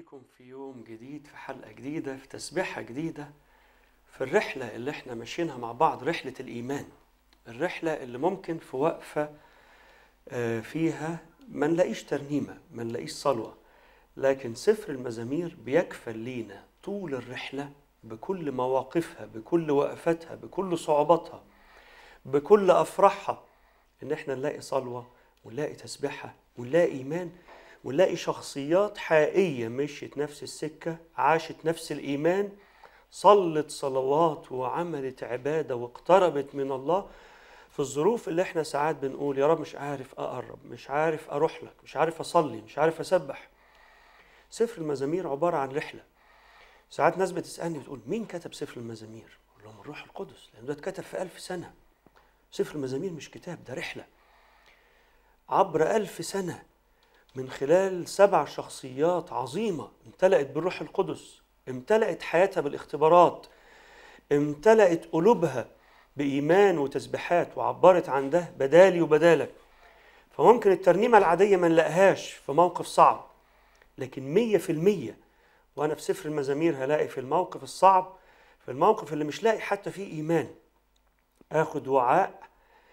بيكم في يوم جديد في حلقة جديدة في تسبيحة جديدة في الرحلة اللي احنا ماشيينها مع بعض رحلة الإيمان الرحلة اللي ممكن في وقفة آه، فيها ما نلاقيش ترنيمة ما نلاقيش صلوة لكن سفر المزامير بيكفل لينا طول الرحلة بكل مواقفها بكل وقفتها بكل صعوباتها بكل أفراحها إن احنا نلاقي صلوة ونلاقي تسبيحة ونلاقي إيمان ونلاقي شخصيات حقيقية مشيت نفس السكة عاشت نفس الإيمان صلت صلوات وعملت عبادة واقتربت من الله في الظروف اللي احنا ساعات بنقول يا رب مش عارف أقرب مش عارف أروح لك مش عارف أصلي مش عارف أسبح سفر المزامير عبارة عن رحلة ساعات ناس بتسألني بتقول مين كتب سفر المزامير؟ أقول لهم الروح القدس لأن ده اتكتب في ألف سنة سفر المزامير مش كتاب ده رحلة عبر ألف سنة من خلال سبع شخصيات عظيمة امتلأت بالروح القدس امتلأت حياتها بالاختبارات امتلأت قلوبها بإيمان وتسبيحات وعبرت عن ده بدالي وبدالك فممكن الترنيمة العادية ما نلاقيهاش في موقف صعب لكن مية في المية وأنا في سفر المزامير هلاقي في الموقف الصعب في الموقف اللي مش لاقي حتى فيه إيمان آخد وعاء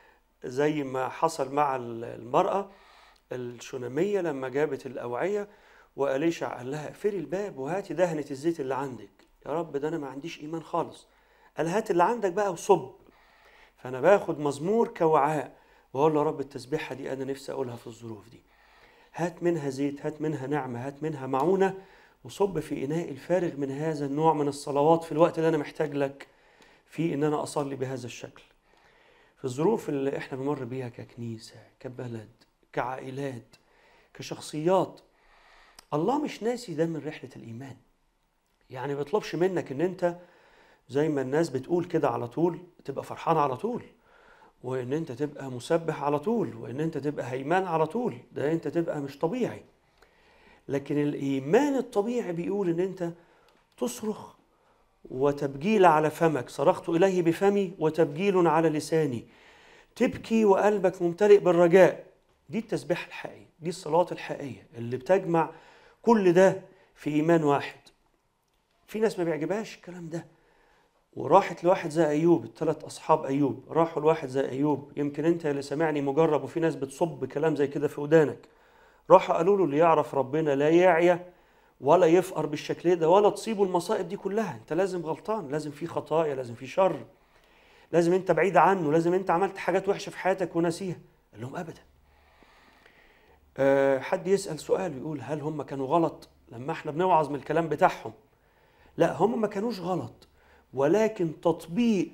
زي ما حصل مع المرأة الشونامية لما جابت الأوعية وأليشع قال لها اقفلي الباب وهاتي دهنة الزيت اللي عندك يا رب ده أنا ما عنديش إيمان خالص قال هات اللي عندك بقى وصب فأنا باخد مزمور كوعاء وأقول له يا رب التسبيحة دي أنا نفسي أقولها في الظروف دي هات منها زيت هات منها نعمة هات منها معونة وصب في إناء الفارغ من هذا النوع من الصلوات في الوقت اللي أنا محتاج لك في إن أنا أصلي بهذا الشكل في الظروف اللي إحنا بنمر بيها ككنيسة كبلد كعائلات كشخصيات الله مش ناسي ده من رحلة الإيمان يعني ما بيطلبش منك إن أنت زي ما الناس بتقول كده على طول تبقى فرحان على طول وإن أنت تبقى مسبح على طول وإن أنت تبقى هيمان على طول ده أنت تبقى مش طبيعي لكن الإيمان الطبيعي بيقول إن أنت تصرخ وتبجيل على فمك صرخت إليه بفمي وتبجيل على لساني تبكي وقلبك ممتلئ بالرجاء دي التسبيحة الحقيقية دي الصلوات الحقيقية اللي بتجمع كل ده في إيمان واحد في ناس ما بيعجبهاش الكلام ده وراحت لواحد زي أيوب الثلاث أصحاب أيوب راحوا لواحد زي أيوب يمكن أنت اللي سامعني مجرب وفي ناس بتصب كلام زي كده في ودانك راحوا قالوا له اللي يعرف ربنا لا يعيا ولا يفقر بالشكل ده ولا تصيبه المصائب دي كلها انت لازم غلطان لازم في خطايا لازم في شر لازم انت بعيد عنه لازم انت عملت حاجات وحشه في حياتك ونسيها قال لهم ابدا أه حد يسال سؤال يقول هل هم كانوا غلط لما احنا بنوعظ من الكلام بتاعهم لا هم ما كانوش غلط ولكن تطبيق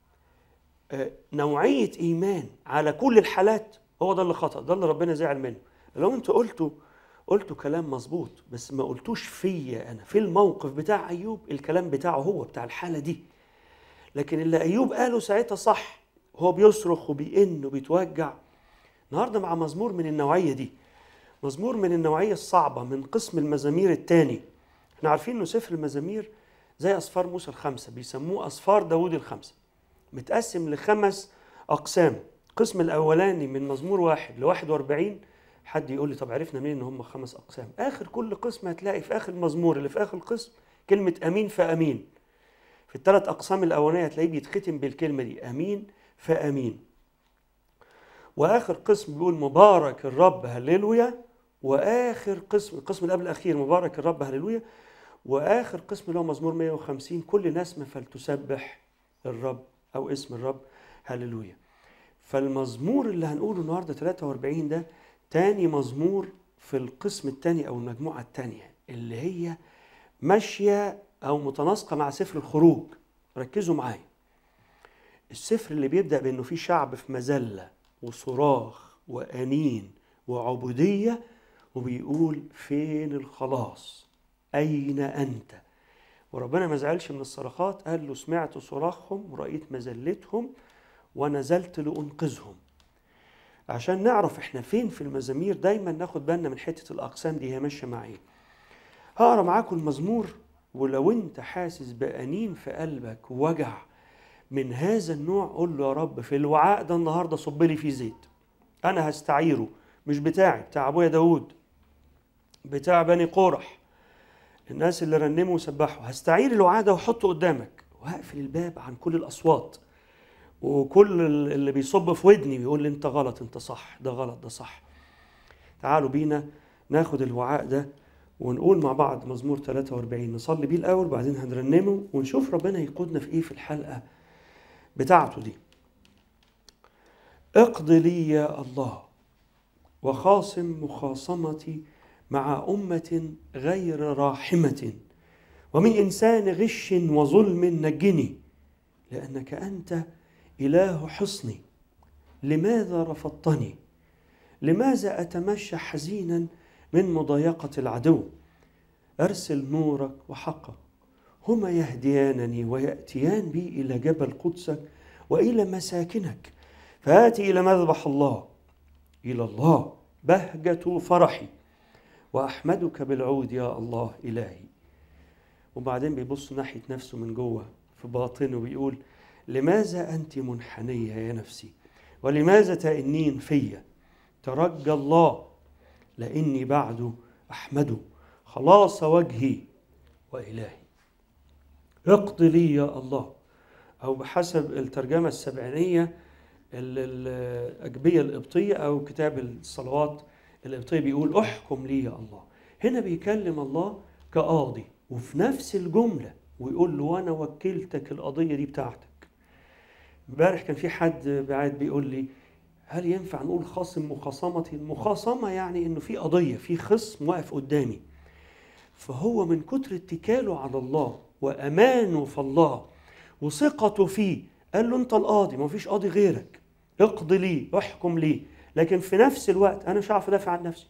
أه نوعيه ايمان على كل الحالات هو ده اللي خطا ده اللي ربنا زعل منه لو انتوا قلتوا قلتوا كلام مظبوط بس ما قلتوش فيا انا في الموقف بتاع ايوب الكلام بتاعه هو بتاع الحاله دي لكن اللي ايوب قاله ساعتها صح هو بيصرخ وبيئن وبيتوجع النهارده مع مزمور من النوعيه دي مزمور من النوعيه الصعبه من قسم المزامير الثاني احنا عارفين انه سفر المزامير زي اصفار موسى الخمسه بيسموه اصفار داوود الخمسه متقسم لخمس اقسام القسم الاولاني من مزمور واحد ل 41 حد يقول لي طب عرفنا منين ان هم خمس اقسام اخر كل قسم هتلاقي في اخر المزمور اللي في اخر القسم كلمه امين فامين في الثلاث اقسام الاولانيه هتلاقيه بيتختم بالكلمه دي امين فامين واخر قسم بيقول مبارك الرب هللويا واخر قسم القسم اللي قبل الاخير مبارك الرب هللويا واخر قسم اللي هو مزمور 150 كل نسمه فلتسبح الرب او اسم الرب هللويا فالمزمور اللي هنقوله النهارده 43 ده تاني مزمور في القسم الثاني او المجموعه الثانيه اللي هي ماشيه او متناسقه مع سفر الخروج ركزوا معايا السفر اللي بيبدا بانه في شعب في مذله وصراخ وانين وعبوديه وبيقول فين الخلاص اين انت وربنا ما زعلش من الصرخات قال له سمعت صراخهم ورأيت مذلتهم ونزلت لأنقذهم عشان نعرف احنا فين في المزامير دايما ناخد بالنا من حته الاقسام دي هي ماشيه مع ايه هقرا معاكم المزمور ولو انت حاسس بانين في قلبك ووجع من هذا النوع قول له يا رب في الوعاء ده النهارده صب لي فيه زيت انا هستعيره مش بتاعي بتاع ابويا داود بتاع بني قورح الناس اللي رنموا وسبحوا هستعير الوعاء ده واحطه قدامك وهقفل الباب عن كل الاصوات وكل اللي بيصب في ودني بيقول لي انت غلط انت صح ده غلط ده صح تعالوا بينا ناخد الوعاء ده ونقول مع بعض مزمور 43 نصلي بيه الاول وبعدين هنرنمه ونشوف ربنا يقودنا في ايه في الحلقه بتاعته دي اقض لي يا الله وخاصم مخاصمتي مع أمة غير راحمة ومن إنسان غش وظلم نجني لأنك أنت إله حصني لماذا رفضتني لماذا أتمشى حزينا من مضايقة العدو أرسل نورك وحقك هما يهديانني ويأتيان بي إلى جبل قدسك وإلى مساكنك فآتي إلى مذبح الله إلى الله بهجة فرحي وأحمدك بالعود يا الله إلهي وبعدين بيبص ناحية نفسه من جوه في باطنه ويقول لماذا أنت منحنية يا نفسي ولماذا تأنين فيا ترجى الله لاني بعد احمده خلاص وجهي والهي اقض لي يا الله او بحسب الترجمه السبعينيه الاجبيه القبطيه او كتاب الصلوات القبطيه بيقول احكم لي يا الله هنا بيكلم الله كقاضي وفي نفس الجمله ويقول له وانا وكلتك القضيه دي بتاعتك امبارح كان في حد قاعد بيقول لي هل ينفع نقول خاصم مخاصمة المخاصمة يعني انه في قضية في خصم واقف قدامي فهو من كتر اتكاله على الله وامانه في الله وثقته فيه قال له انت القاضي ما فيش قاضي غيرك اقضي لي احكم لي لكن في نفس الوقت انا مش هعرف ادافع عن نفسي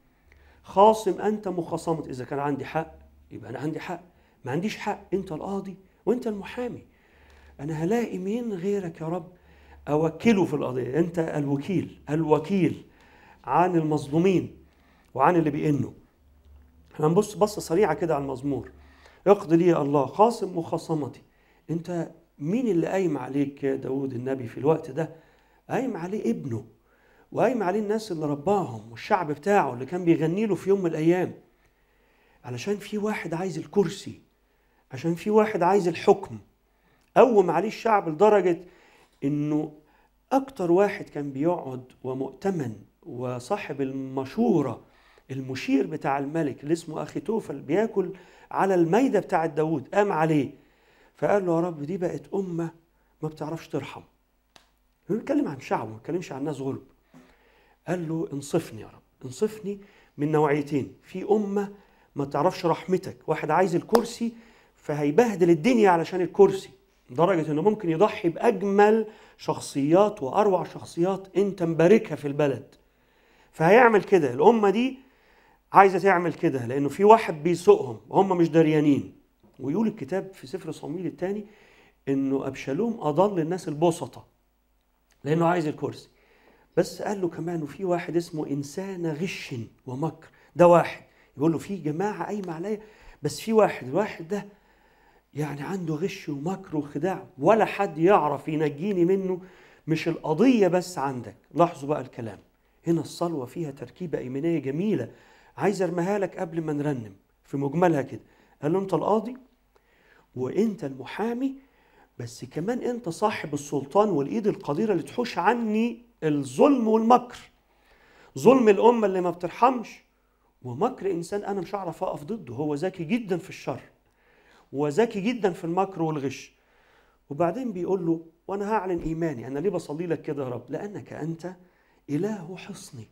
خاصم انت مخاصمة اذا كان عندي حق يبقى انا عندي حق ما عنديش حق انت القاضي وانت المحامي انا هلاقي مين غيرك يا رب أوكله في القضية أنت الوكيل الوكيل عن المظلومين وعن اللي بيئنوا احنا نبص بصة سريعة كده على المزمور اقضي لي الله خاصم مخاصمتي انت مين اللي قايم عليك يا داود النبي في الوقت ده قايم عليه ابنه وقايم عليه الناس اللي رباهم والشعب بتاعه اللي كان بيغني له في يوم من الايام علشان في واحد عايز الكرسي عشان في واحد عايز الحكم قوم عليه الشعب لدرجه انه اكتر واحد كان بيقعد ومؤتمن وصاحب المشوره المشير بتاع الملك اللي اسمه اخي توفل بياكل على الميده بتاعه داوود قام عليه فقال له يا رب دي بقت امه ما بتعرفش ترحم بيتكلم عن شعبه ما بيتكلمش عن ناس غلب قال له انصفني يا رب انصفني من نوعيتين في امه ما تعرفش رحمتك واحد عايز الكرسي فهيبهدل الدنيا علشان الكرسي لدرجة انه ممكن يضحي باجمل شخصيات واروع شخصيات انت مباركها في البلد فهيعمل كده الامة دي عايزة تعمل كده لانه في واحد بيسوقهم وهم مش دريانين ويقول الكتاب في سفر صمويل الثاني انه ابشالوم اضل الناس البسطة لانه عايز الكرسي بس قال له كمان وفي واحد اسمه انسان غش ومكر ده واحد يقول له في جماعه قايمه عليا بس في واحد الواحد ده يعني عنده غش ومكر وخداع ولا حد يعرف ينجيني منه مش القضيه بس عندك لاحظوا بقى الكلام هنا الصلوه فيها تركيبه ايمانيه جميله عايز ارميها لك قبل ما نرنم في مجملها كده قال له انت القاضي وانت المحامي بس كمان انت صاحب السلطان والايد القديره اللي تحوش عني الظلم والمكر ظلم الامه اللي ما بترحمش ومكر انسان انا مش هعرف اقف ضده هو ذكي جدا في الشر وذكي جدا في المكر والغش وبعدين بيقول له وانا هعلن ايماني انا ليه بصلي لك كده يا رب لانك انت اله حصني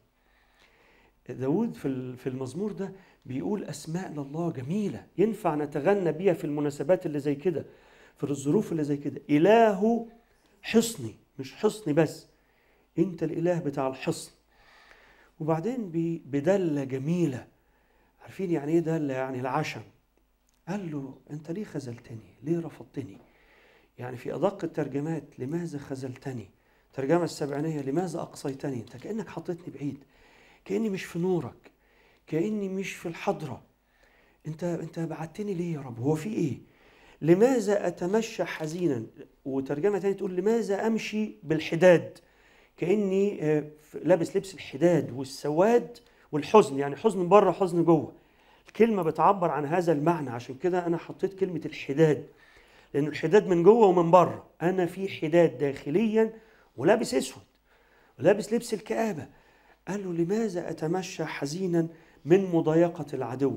داود في في المزمور ده بيقول اسماء لله جميله ينفع نتغنى بيها في المناسبات اللي زي كده في الظروف اللي زي كده اله حصني مش حصني بس انت الاله بتاع الحصن وبعدين بدله جميله عارفين يعني ايه دله يعني العشم قال له انت ليه خذلتني ليه رفضتني يعني في ادق الترجمات لماذا خذلتني الترجمه السبعينيه لماذا اقصيتني انت كانك حطيتني بعيد كاني مش في نورك كاني مش في الحضره انت انت بعتني ليه يا رب هو في ايه لماذا اتمشى حزينا وترجمه ثانيه تقول لماذا امشي بالحداد كاني لابس لبس الحداد والسواد والحزن يعني حزن بره حزن جوه كلمة بتعبر عن هذا المعنى عشان كده أنا حطيت كلمة الحداد لأن الحداد من جوه ومن بره أنا في حداد داخليا ولابس أسود ولابس لبس الكآبة قال له لماذا أتمشى حزينا من مضايقة العدو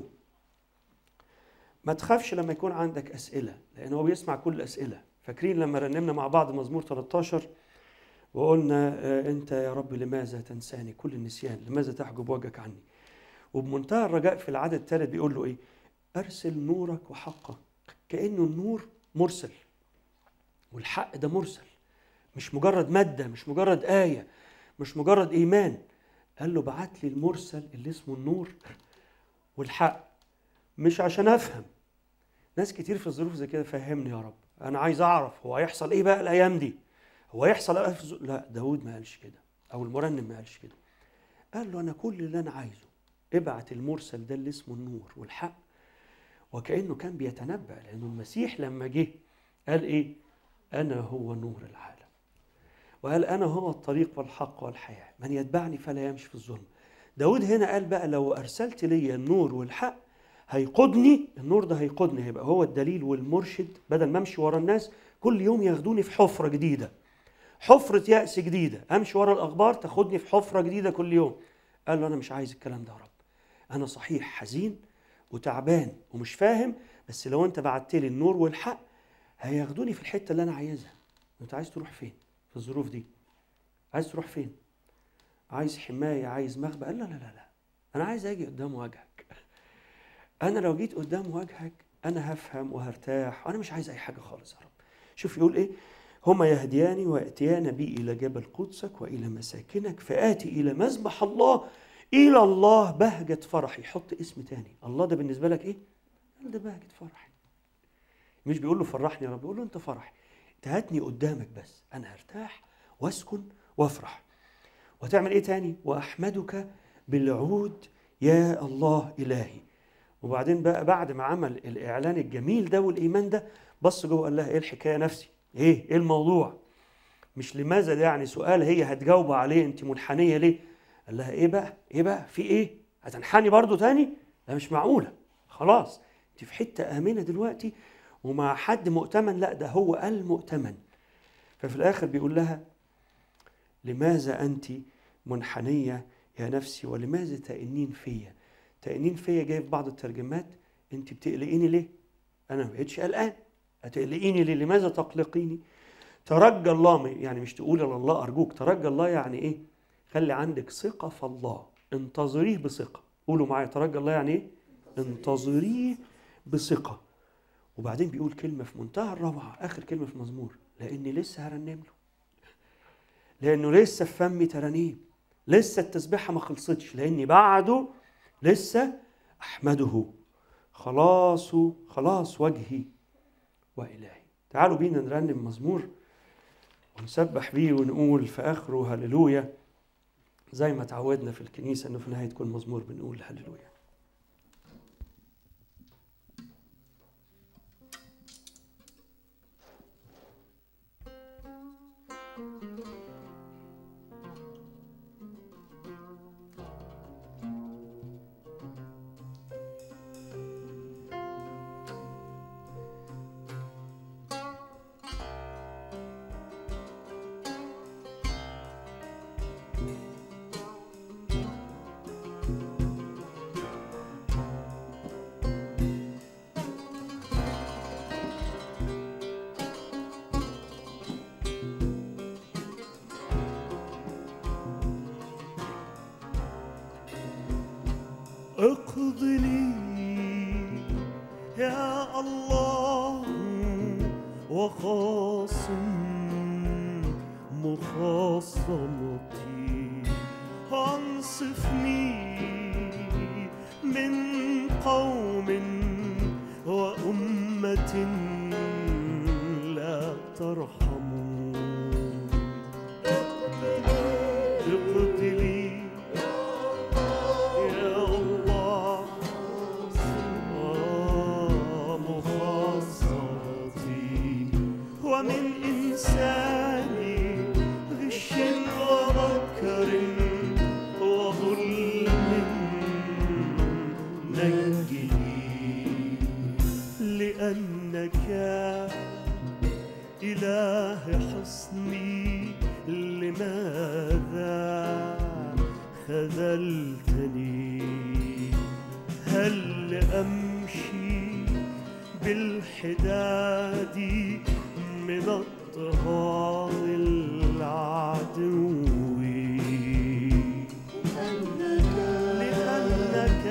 ما تخافش لما يكون عندك أسئلة لأن هو بيسمع كل الأسئلة فاكرين لما رنمنا مع بعض مزمور 13 وقلنا آه، أنت يا رب لماذا تنساني كل النسيان لماذا تحجب وجهك عني وبمنتهى الرجاء في العدد الثالث بيقول له إيه أرسل نورك وحقك كأنه النور مرسل والحق ده مرسل مش مجرد مادة مش مجرد آية مش مجرد إيمان قال له بعت لي المرسل اللي اسمه النور والحق مش عشان أفهم ناس كتير في الظروف زي كده فهمني يا رب أنا عايز أعرف هو هيحصل إيه بقى الأيام دي هو هيحصل إيه في الظروف؟ لا داود ما قالش كده أو المرنم ما قالش كده قال له أنا كل اللي أنا عايزه ابعت المرسل ده اللي اسمه النور والحق وكأنه كان بيتنبأ لأنه المسيح لما جه قال إيه أنا هو نور العالم وقال أنا هو الطريق والحق والحياة من يتبعني فلا يمشي في الظلم داود هنا قال بقى لو أرسلت لي النور والحق هيقودني النور ده هيقودني هيبقى هو الدليل والمرشد بدل ما امشي ورا الناس كل يوم ياخدوني في حفرة جديدة حفرة يأس جديدة امشي ورا الأخبار تاخدني في حفرة جديدة كل يوم قال له أنا مش عايز الكلام ده يا رب أنا صحيح حزين وتعبان ومش فاهم بس لو أنت بعت لي النور والحق هياخدوني في الحتة اللي أنا عايزها أنت عايز تروح فين في الظروف دي عايز تروح فين عايز حماية عايز مخبأ قال لا لا لا لا أنا عايز أجي قدام وجهك أنا لو جيت قدام وجهك أنا هفهم وهرتاح وأنا مش عايز أي حاجة خالص يا رب شوف يقول إيه هما يهدياني ويأتيان بي إلى جبل قدسك وإلى مساكنك فآتي إلى مذبح الله إلى الله بهجة فرحي حط اسم تاني الله ده بالنسبة لك إيه؟ قال ده بهجة فرحي مش بيقول له فرحني يا رب بيقول له أنت فرحي أنت هاتني قدامك بس أنا هرتاح وأسكن وأفرح وتعمل إيه تاني؟ وأحمدك بالعود يا الله إلهي وبعدين بقى بعد ما عمل الإعلان الجميل ده والإيمان ده بص جوه قال لها إيه الحكاية نفسي؟ إيه؟ إيه الموضوع؟ مش لماذا ده يعني سؤال هي هتجاوب عليه أنت منحنية ليه؟ قال لها ايه بقى ايه بقى في ايه هتنحني برضو تاني لا مش معقوله خلاص انت في حته امنه دلوقتي ومع حد مؤتمن لا ده هو المؤتمن ففي الاخر بيقول لها لماذا انت منحنيه يا نفسي ولماذا تأنين فيا تأنين فيا جاي في بعض الترجمات انت بتقلقيني ليه انا ما بقتش قلقان هتقلقيني ليه لماذا تقلقيني ترجى الله يعني مش تقول الله ارجوك ترجى الله يعني ايه خلي عندك ثقة في الله انتظريه بثقة قولوا معايا ترجى الله يعني ايه انتظريه بثقة وبعدين بيقول كلمة في منتهى الروعة آخر كلمة في مزمور لأني لسه هرنم له لأنه لسه في فمي ترانيم لسه التسبيحة ما خلصتش لأني بعده لسه أحمده خلاص خلاص وجهي وإلهي تعالوا بينا نرنم مزمور ونسبح بيه ونقول في آخره هللويا زي ما تعودنا في الكنيسة انه في نهاية كل مزمور بنقول هللويا اقض لي يا الله وخاصم مخاصمتي انصفني من قوم وأمة لا ترحم اقض لي يا الله آه، مخاصرتي ومن إنساني غش ومكر وظلم نجني لماذا خذلتني هل أمشي بالحداد من اضطهاد العدو لأنك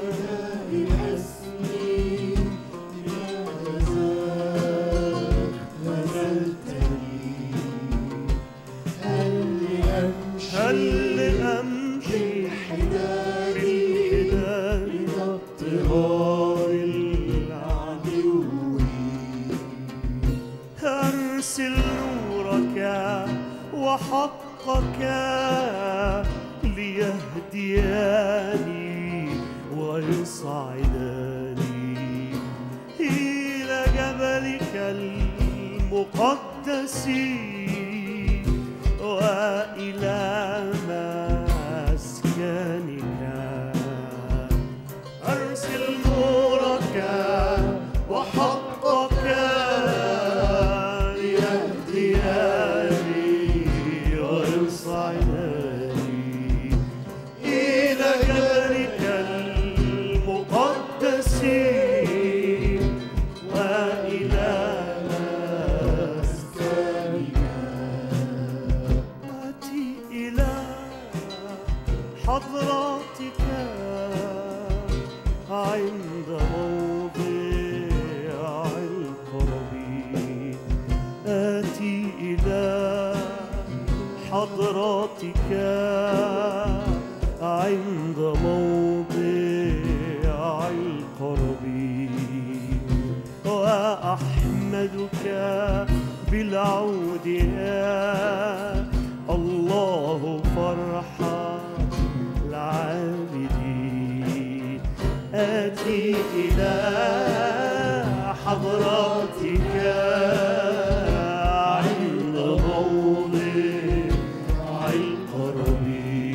هل أمشي بالحداد اضطهاد العدو أرسل نورك وحقك ليهدياني ويصعداني إلى جبلك المقدس وإلى مسكنك أرسل نورك وحقك ليهدياني ويصعدني إلى جبلك المقدس وإلى مسكنك آتي إلى حضرتك عند موضع القرب آتي إلى حضرتك عند موضع القرب وأحمدك بالعود يا الله فرحا العابدين آتي إلى حضرتك عند موضع القرب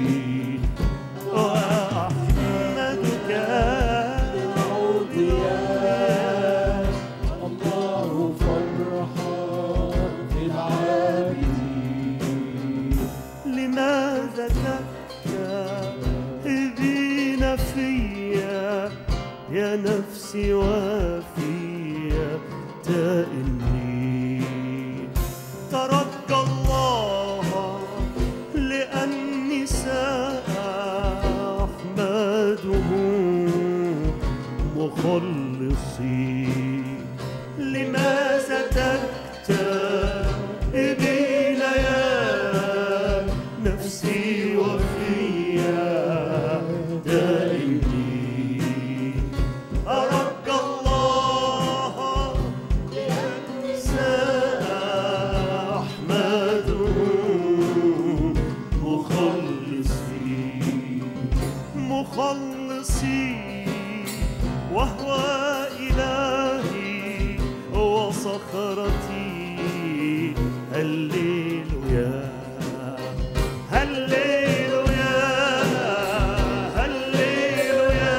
وأحمدك بالعود يا الله فرحا في العابدين لماذا تكتئبين فيا يا نفسي وفيا تئني ترجى الله لأني سأحمده مخلصي لماذا تكتئبين يا نفسي وفيا دائمي أرجى الله لأني سأحمده مخلصي مخلصي وهو إلهي وصخرتي هللويا هللويا هللويا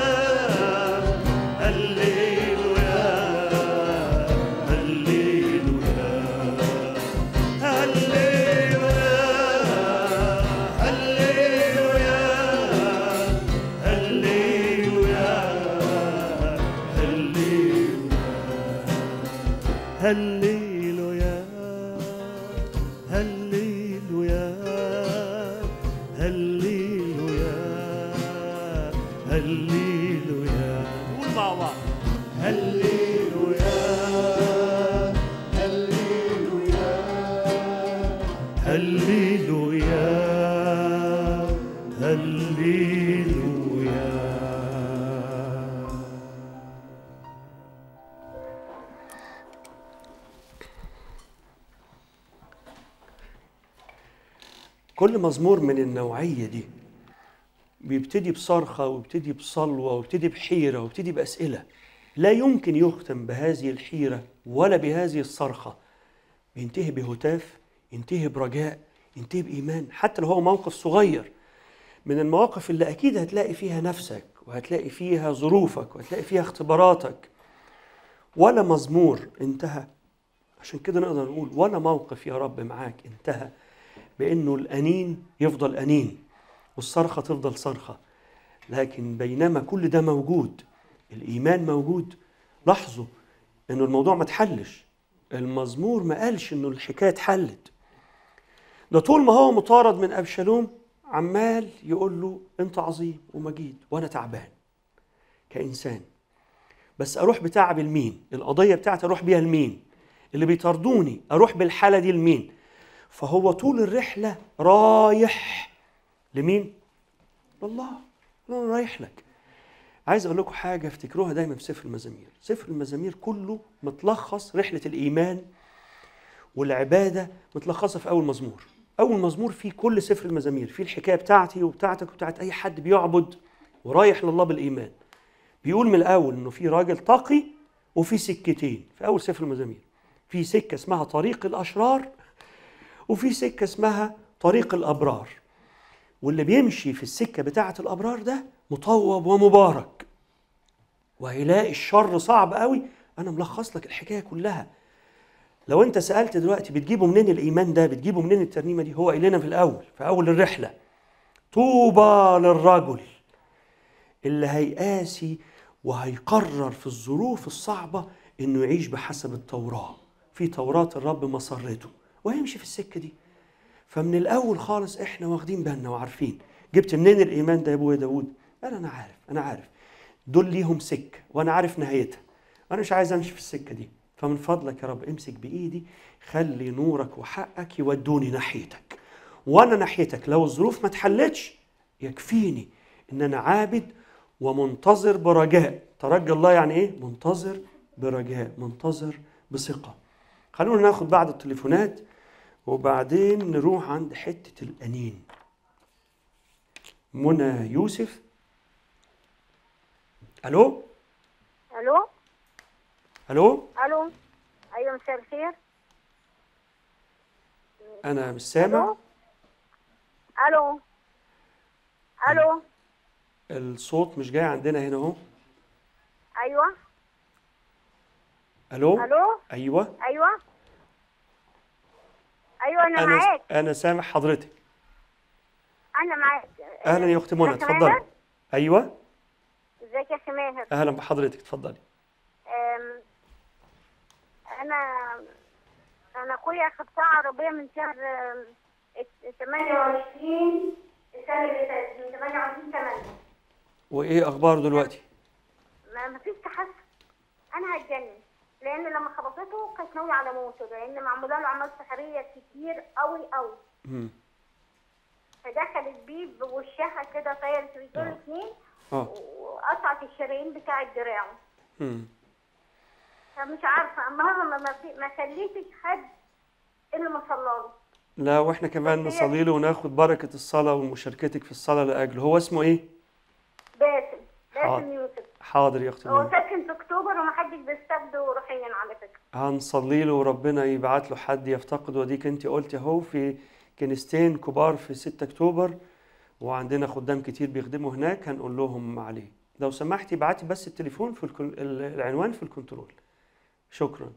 هللويا هللويا هللويا هللويا هللويا هللويا هللويا هللويا هللويا قول مع بعض هللويا هللويا هللويا هللويا كل مزمور من النوعية دي بيبتدي بصرخة ويبتدي بصلوة ويبتدي بحيرة ويبتدي بأسئلة لا يمكن يختم بهذه الحيرة ولا بهذه الصرخة بينتهي بهتاف ينتهي برجاء ينتهي بإيمان حتى لو هو موقف صغير من المواقف اللي أكيد هتلاقي فيها نفسك وهتلاقي فيها ظروفك وهتلاقي فيها اختباراتك ولا مزمور انتهى عشان كده نقدر نقول ولا موقف يا رب معاك انتهى بانه الانين يفضل انين والصرخه تفضل صرخه لكن بينما كل ده موجود الايمان موجود لاحظوا انه الموضوع ما اتحلش المزمور ما قالش انه الحكايه اتحلت ده طول ما هو مطارد من ابشالوم عمال يقول له انت عظيم ومجيد وانا تعبان كانسان بس اروح بتعب لمين القضيه بتاعتي اروح بيها لمين اللي بيطاردوني اروح بالحاله دي لمين فهو طول الرحله رايح لمين لله انا رايح لك عايز اقول لكم حاجه افتكروها دايما في سفر المزامير سفر المزامير كله متلخص رحله الايمان والعباده متلخصه في اول مزمور اول مزمور فيه كل سفر المزامير فيه الحكايه بتاعتي وبتاعتك وبتاعت اي حد بيعبد ورايح لله بالايمان بيقول من الاول انه في راجل تقي وفي سكتين في اول سفر المزامير في سكه اسمها طريق الاشرار وفي سكه اسمها طريق الابرار واللي بيمشي في السكه بتاعه الابرار ده مطوب ومبارك وهيلاقي الشر صعب قوي انا ملخص لك الحكايه كلها لو انت سالت دلوقتي بتجيبه منين الايمان ده بتجيبه منين الترنيمه دي هو قايل لنا في الاول في اول الرحله طوبى للرجل اللي هيقاسي وهيقرر في الظروف الصعبه انه يعيش بحسب التوراه في توراه الرب مسرته وهيمشي في السكه دي فمن الاول خالص احنا واخدين بالنا وعارفين جبت منين الايمان ده يا ابويا داوود قال انا عارف انا عارف دول ليهم سكه وانا عارف نهايتها انا مش عايز امشي في السكه دي فمن فضلك يا رب امسك بايدي خلي نورك وحقك يودوني ناحيتك وانا ناحيتك لو الظروف ما اتحلتش يكفيني ان انا عابد ومنتظر برجاء ترجى الله يعني ايه منتظر برجاء منتظر بثقه خلونا ناخد بعض التليفونات وبعدين نروح عند حته الانين منى يوسف الو الو الو الو ايوه مساء الخير انا مش سامع الو الو الصوت مش جاي عندنا هنا اهو ايوه الو الو ايوه ايوه ايوه انا, انا معاك انا سامع حضرتك انا معاك اهلا يا اختي منى ازيك يا اتفضلي ماهر؟ ايوه ازيك يا أخي ماهر اهلا بحضرتك اتفضلي أم، انا انا اخويا اخد ساعه عربيه من شهر أم، ات- 28 السنه اللي فاتت من 28 8 وايه اخباره دلوقتي ما ما فيش تحسن انا هتجنن لان لما خبطته كانت ناويه على موته لان معموله له اعمال سحريه كتير قوي قوي مم. فدخلت بيه بوشها كده طاير في دول آه. اتنين اه وقطعت الشرايين بتاع دراعه مم. فمش عارفه المهم ما ما, في- ما خليتش حد الا ما صلاله لا واحنا كمان نصلي له وناخد بركه الصلاه ومشاركتك في الصلاه لاجله هو اسمه ايه باسم حاضر. باسم يوسف حاضر يا اختي هو منى ساكن في اكتوبر ومحدش بيستبده روحيا على فكره هنصلي له وربنا يبعت له حد يفتقد وديك انت قلتي اهو في كنيستين كبار في 6 اكتوبر وعندنا خدام كتير بيخدموا هناك هنقول لهم عليه لو سمحتي ابعتي بس التليفون في الكن... ال- العنوان في الكنترول شكرا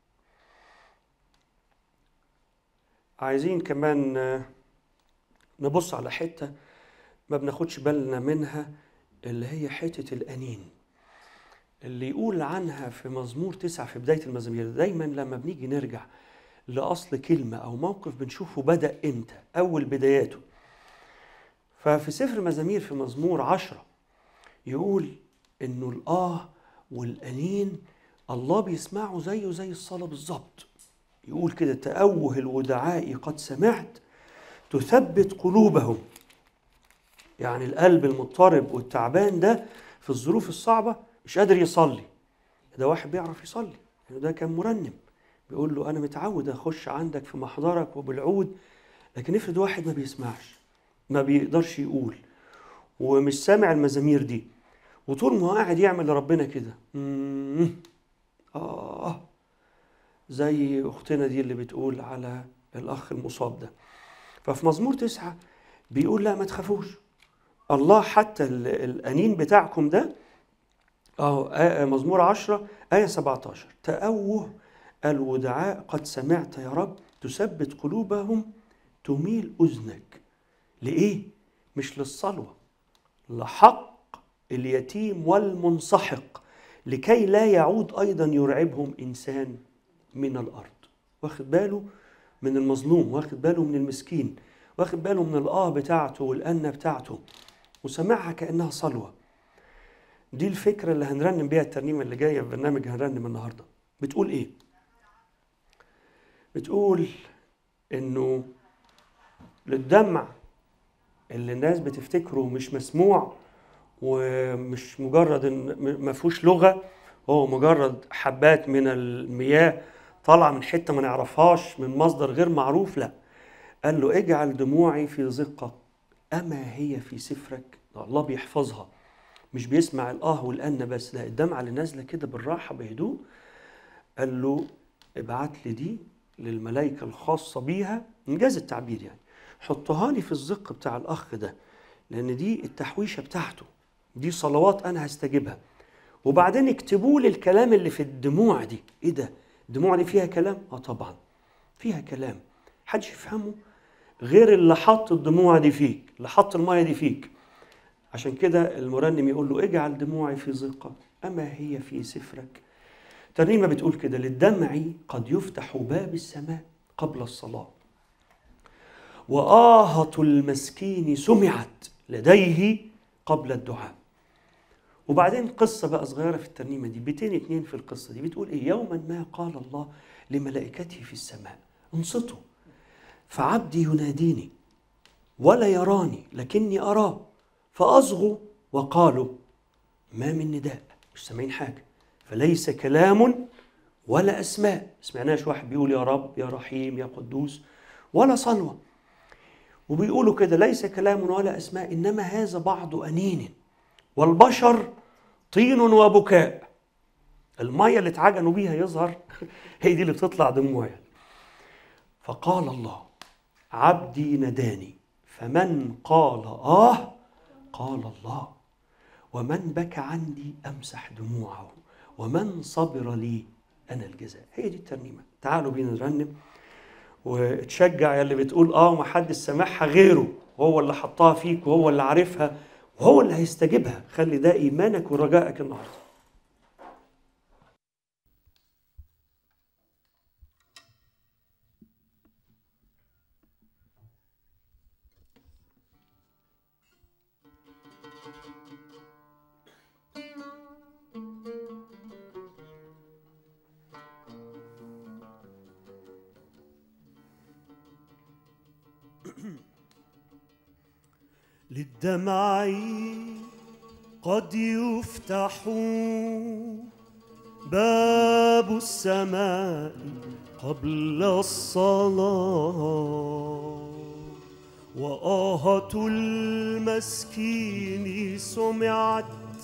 عايزين كمان آه، نبص على حتة ما بناخدش بالنا منها اللي هي حتة الأنين اللي يقول عنها في مزمور تسعة في بداية المزامير دايما لما بنيجي نرجع لأصل كلمة أو موقف بنشوفه بدأ إمتى أول بداياته ففي سفر المزامير في مزمور عشرة يقول إنه الآه والأنين الله بيسمعه زيه زي الصلاة بالظبط يقول كده تأوه الودعاء قد سمعت تثبت قلوبهم يعني القلب المضطرب والتعبان ده في الظروف الصعبة مش قادر يصلي ده واحد بيعرف يصلي يعني ده كان مرنم بيقول له أنا متعود أخش عندك في محضرك وبالعود لكن افرض واحد ما بيسمعش ما بيقدرش يقول ومش سامع المزامير دي وطول ما هو قاعد يعمل لربنا كده مم، آه زي أختنا دي اللي بتقول على الأخ المصاب ده ففي مزمور تسعة بيقول لا ما تخافوش الله حتى ال- الأنين بتاعكم ده أهو آه، مزمور عشرة آية 17 تأوه الودعاء قد سمعت يا رب تثبت قلوبهم تميل أذنك لإيه؟ مش للصلوة لحق اليتيم والمنسحق لكي لا يعود أيضا يرعبهم إنسان من الأرض واخد باله من المظلوم واخد باله من المسكين واخد باله من الآه بتاعته والأنة بتاعته وسمعها كأنها صلوة دي الفكرة اللي هنرنم بيها الترنيمة اللي جاية في برنامج هنرنم النهاردة بتقول إيه؟ بتقول إنه للدمع اللي الناس بتفتكره مش مسموع ومش مجرد إن م- ما فيهوش لغة هو مجرد حبات من المياه طالعة من حتة ما نعرفهاش من مصدر غير معروف لا قال له اجعل دموعي في زقك أما هي في سفرك ده الله بيحفظها مش بيسمع الآه والأن بس لا الدمعة اللي نازلة كده بالراحة بهدوء قال له ابعت لي دي للملائكة الخاصة بيها إنجاز التعبير يعني حطها لي في الزق بتاع الأخ ده لأن دي التحويشة بتاعته دي صلوات أنا هستجيبها وبعدين اكتبوا لي الكلام اللي في الدموع دي إيه ده؟ الدموع دي فيها كلام؟ آه طبعا فيها كلام حدش يفهمه غير اللي حط الدموع دي فيك اللي حط المية دي فيك عشان كده المرنم يقول له اجعل دموعي في زقة أما هي في سفرك ترنيمة بتقول كده للدمع قد يفتح باب السماء قبل الصلاة وآهة المسكين سمعت لديه قبل الدعاء وبعدين قصة بقى صغيرة في الترنيمة دي بيتين اتنين في القصة دي بتقول ايه يوما ما قال الله لملائكته في السماء انصتوا فعبدي يناديني ولا يراني لكني أراه فأصغوا وقالوا ما من نداء مش سامعين حاجة فليس كلام ولا أسماء سمعناش واحد بيقول يا رب يا رحيم يا قدوس ولا صلوة وبيقولوا كده ليس كلام ولا أسماء إنما هذا بعض أنين والبشر طين وبكاء المية اللي اتعجنوا بيها يظهر هي دي اللي بتطلع دموع يعني. فقال الله عبدي نداني فمن قال آه قال الله ومن بكى عندي أمسح دموعه ومن صبر لي أنا الجزاء هي دي الترنيمة تعالوا بينا نرنم وتشجع يا اللي بتقول اه ما حد سامعها غيره وهو اللي حطها فيك وهو اللي عارفها وهو اللي هيستجيبها خلي ده ايمانك ورجائك النهارده للدمع قد يفتح باب السماء قبل الصلاة وآهة المسكين سمعت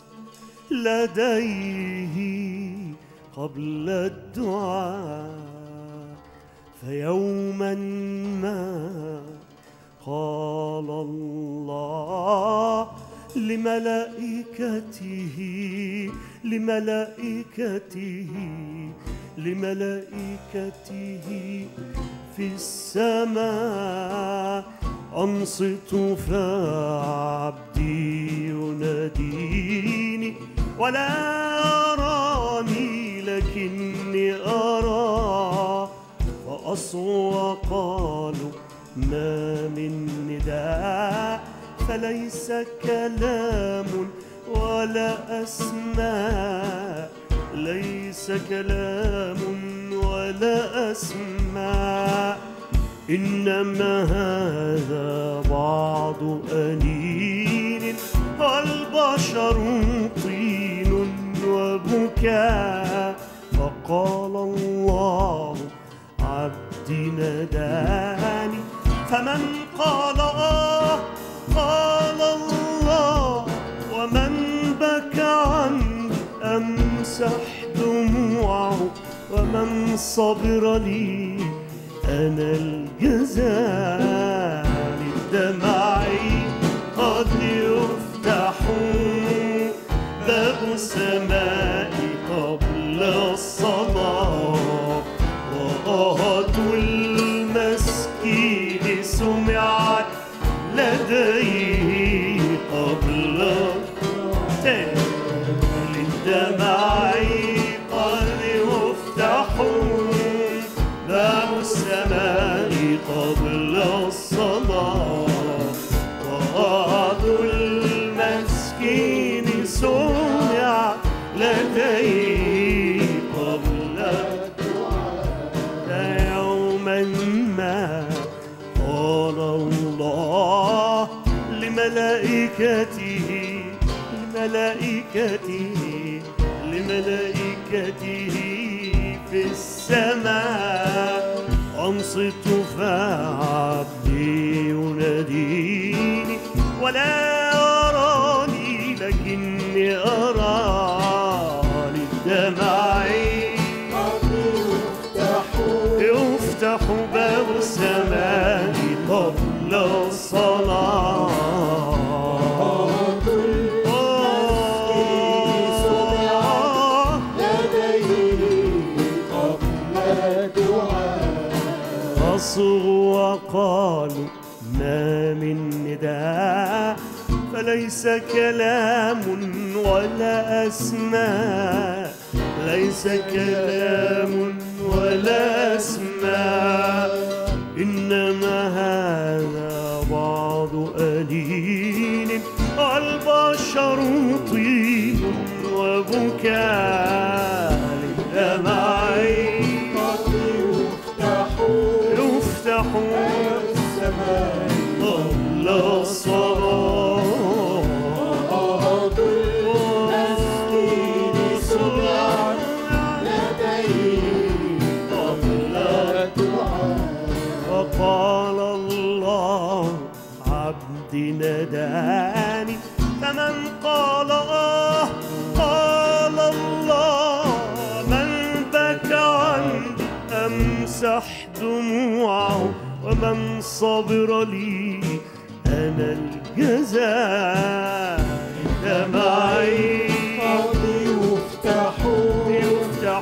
لديه قبل الدعاء فيوما ما قال الله لملائكته لملائكته لملائكته في السماء أنصتوا فعبدي يناديني ولا أراني لكني أراه فأصوا وقالوا ما من نداء فليس كلام ولا أسماء ليس كلام ولا أسماء إنما هذا بعض أنين والبشر طين وبكاء فقال الله عبدي نداني فمن قال آه قال الله ومن بكى عني أمسح دموعه ومن صبر لي أنا الجزاء للدمع قد يفتح باب السماء قبل الصلاة وآهة المسكين سمع لديه قبل تاني للدمع قد يفتح باب السماء قبل الصلاة وعد المسكين سمع لديه قبل يوما ما قال الله لملائكته لملائكته لملائكته في السماء أنصت فعبدي يناديني ولا أراني لكني أرى للدمع يفتح باب السماء قبل الصلاة آه أصغوا وقالوا ما من نداء فليس كلام ولا أسماء ليس كلام ولا أسماء إنما هذا بعض ألين البشر طين وبكاء للدمعين يفتح قبل الصلاة وقال الله عبدي نداني فمن قال آه قال الله من بكى عندي أمسح دموعه ومن صبر لي أنا الجزاء دمعي يفتح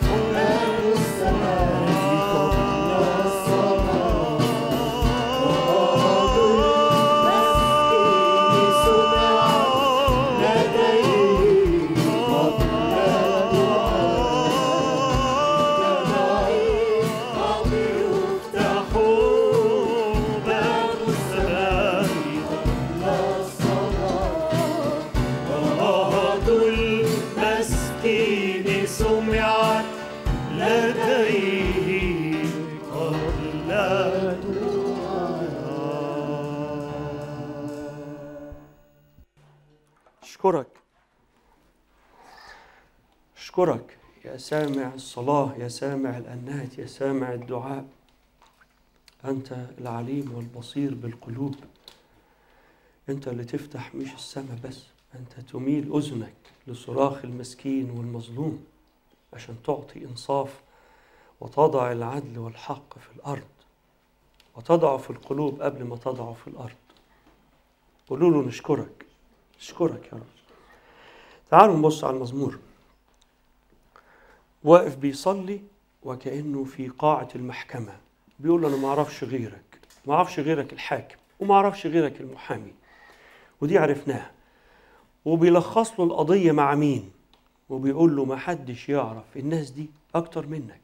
المسكين سمعت لديه قبل أشكرك أشكرك يا سامع الصلاة يا سامع الأنات يا سامع الدعاء أنت العليم والبصير بالقلوب أنت اللي تفتح مش السماء بس أنت تميل أذنك لصراخ المسكين والمظلوم عشان تعطي إنصاف وتضع العدل والحق في الأرض وتضع في القلوب قبل ما تضعه في الأرض قولوا له نشكرك نشكرك يا رب تعالوا نبص على المزمور واقف بيصلي وكأنه في قاعة المحكمة بيقول له أنا ما أعرفش غيرك ما أعرفش غيرك الحاكم وما أعرفش غيرك المحامي ودي عرفناها وبيلخص له القضية مع مين وبيقول له ما حدش يعرف الناس دي أكتر منك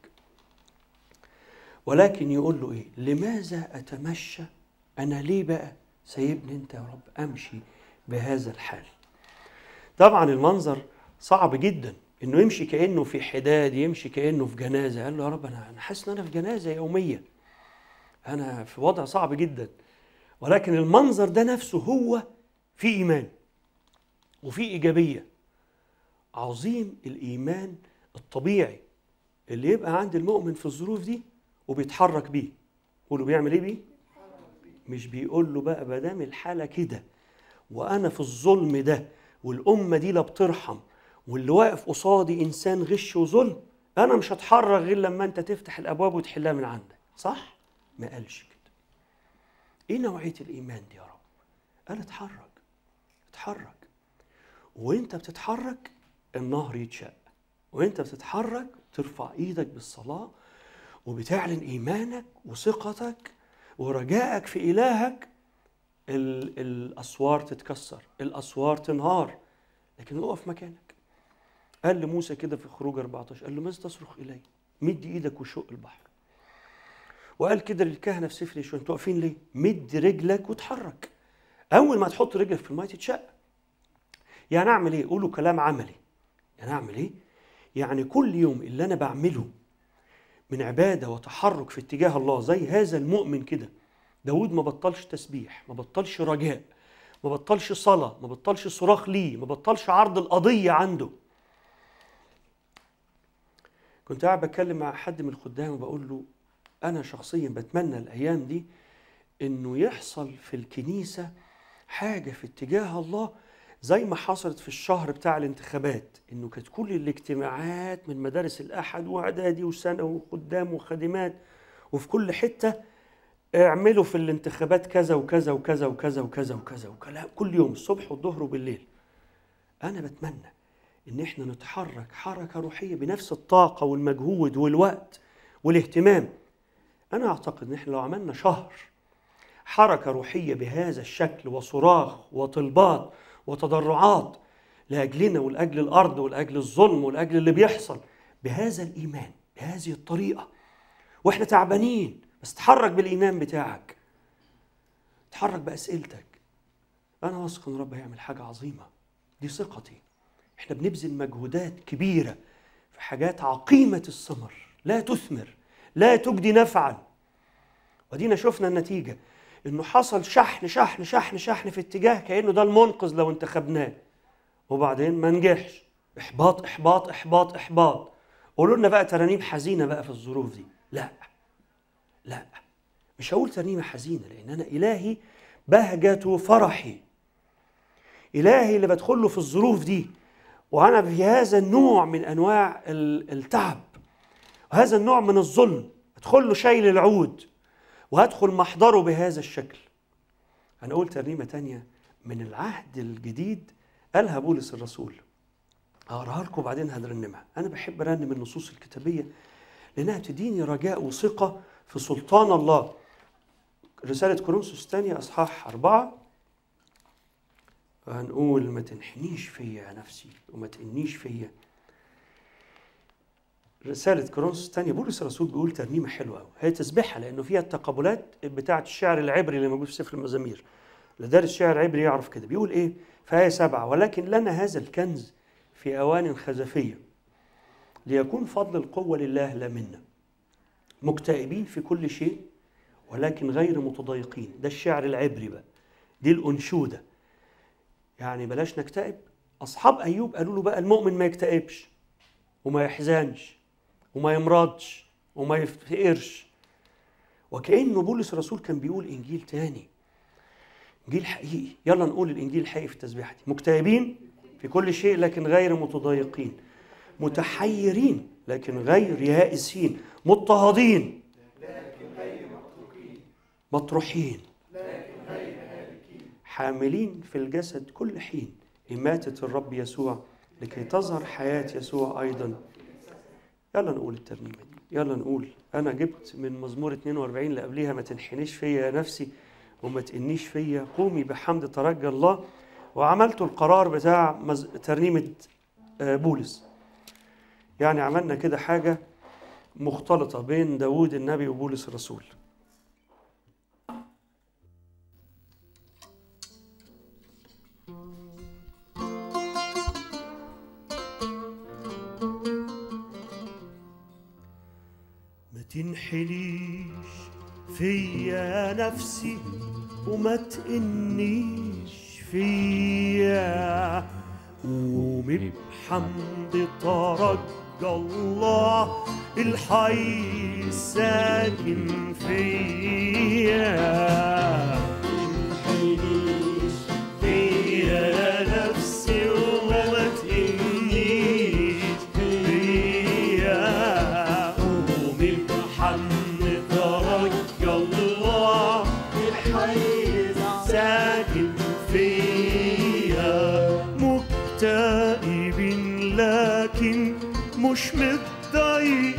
ولكن يقول له إيه لماذا أتمشى أنا ليه بقى سايبني أنت يا رب أمشي بهذا الحال طبعا المنظر صعب جدا انه يمشي كانه في حداد يمشي كانه في جنازه قال له يا رب انا انا حاسس ان انا في جنازه يوميه انا في وضع صعب جدا ولكن المنظر ده نفسه هو في ايمان وفي ايجابيه عظيم الايمان الطبيعي اللي يبقى عند المؤمن في الظروف دي وبيتحرك بيه قولوا بيعمل ايه بيه مش بيقول له بقى ما دام الحاله كده وانا في الظلم ده والامه دي لا بترحم واللي واقف قصادي انسان غش وظلم انا مش هتحرك غير لما انت تفتح الابواب وتحلها من عندك صح ما قالش كده ايه نوعيه الايمان دي يا رب قال اتحرك اتحرك وانت بتتحرك النهر يتشق وانت بتتحرك ترفع ايدك بالصلاه وبتعلن ايمانك وثقتك ورجائك في الهك ال- الاسوار تتكسر الاسوار تنهار لكن اقف مكانك قال لموسى كده في خروج 14 قال له ماذا تصرخ الي مد ايدك وشق البحر وقال كده للكهنه في سفر يشوع انتوا واقفين ليه مد رجلك وتحرك اول ما تحط رجلك في الميه تتشق يعني اعمل ايه قولوا كلام عملي يعني اعمل ايه يعني كل يوم اللي انا بعمله من عباده وتحرك في اتجاه الله زي هذا المؤمن كده داود ما بطلش تسبيح ما بطلش رجاء ما بطلش صلاة ما بطلش صراخ ليه ما بطلش عرض القضية عنده كنت قاعد بتكلم مع حد من الخدام وبقول له أنا شخصيا بتمنى الأيام دي إنه يحصل في الكنيسة حاجة في اتجاه الله زي ما حصلت في الشهر بتاع الانتخابات إنه كانت كل الاجتماعات من مدارس الأحد وإعدادي وثانوي وخدام وخادمات وفي كل حتة اعملوا في الانتخابات كذا وكذا وكذا وكذا وكذا وكذا وكلام كل يوم الصبح والظهر وبالليل انا بتمنى ان احنا نتحرك حركه روحيه بنفس الطاقه والمجهود والوقت والاهتمام انا اعتقد ان احنا لو عملنا شهر حركه روحيه بهذا الشكل وصراخ وطلبات وتضرعات لاجلنا ولاجل الارض ولاجل الظلم ولاجل اللي بيحصل بهذا الايمان بهذه الطريقه واحنا تعبانين بس تحرك بالايمان بتاعك تحرك باسئلتك انا واثق ان رب هيعمل حاجه عظيمه دي ثقتي احنا بنبذل مجهودات كبيره في حاجات عقيمه الثمر لا تثمر لا تجدي نفعا ودينا شفنا النتيجه انه حصل شحن شحن شحن شحن في اتجاه كانه ده المنقذ لو انتخبناه وبعدين ما نجحش احباط احباط احباط احباط قولوا لنا بقى ترانيم حزينه بقى في الظروف دي لا لا مش هقول ترنيمة حزينة لأن أنا إلهي بهجة فرحي إلهي اللي بدخل له في الظروف دي وأنا في هذا النوع من أنواع ال- التعب وهذا النوع من الظلم أدخل له شايل العود وهدخل محضره بهذا الشكل أنا أقول ترنيمة تانية من العهد الجديد قالها بولس الرسول هقراها لكم وبعدين هنرنمها أنا بحب أرنم النصوص الكتابية لأنها بتديني رجاء وثقة في سلطان الله رسالة كورنثوس الثانية أصحاح أربعة هنقول ما تنحنيش فيا يا نفسي وما تئنيش فيا رسالة كورنثوس الثانية بولس الرسول بيقول ترنيمة حلوة أوي هي تسبيحها لأنه فيها التقابلات بتاعة الشعر العبري اللي موجود في سفر المزامير اللي دارس شعر عبري يعرف كده بيقول إيه في آية سبعة ولكن لنا هذا الكنز في أوان خزفية ليكون فضل القوة لله لا منا مكتئبين في كل شيء ولكن غير متضايقين ده الشعر العبري بقى دي الأنشودة يعني بلاش نكتئب أصحاب أيوب قالوا له بقى المؤمن ما يكتئبش وما يحزنش وما يمرضش وما يفتقرش وكأنه بولس الرسول كان بيقول إنجيل تاني إنجيل حقيقي يلا نقول الإنجيل الحقيقي في التسبيحة دي مكتئبين في كل شيء لكن غير متضايقين متحيرين لكن غير يائسين مضطهدين مطروحين حاملين في الجسد كل حين إماتة الرب يسوع لكي تظهر حياة يسوع أيضا يلا نقول الترنيمة دي يلا نقول أنا جبت من مزمور 42 اللي قبليها ما تنحنيش فيا يا نفسي وما تئنيش فيا قومي بحمد ترجى الله وعملت القرار بتاع مز... ترنيمة آه، بولس يعني عملنا كده حاجة مختلطة بين داود النبي وبولس الرسول ما تنحليش فيا نفسي وما تئنيش فيا قومي بحمد ترجى الله الحي الساكن فيا فيا نفسي وما تئنيش فيا قومي بحمد ترجى الله الحي ساكن فيا مكتئب لكن مش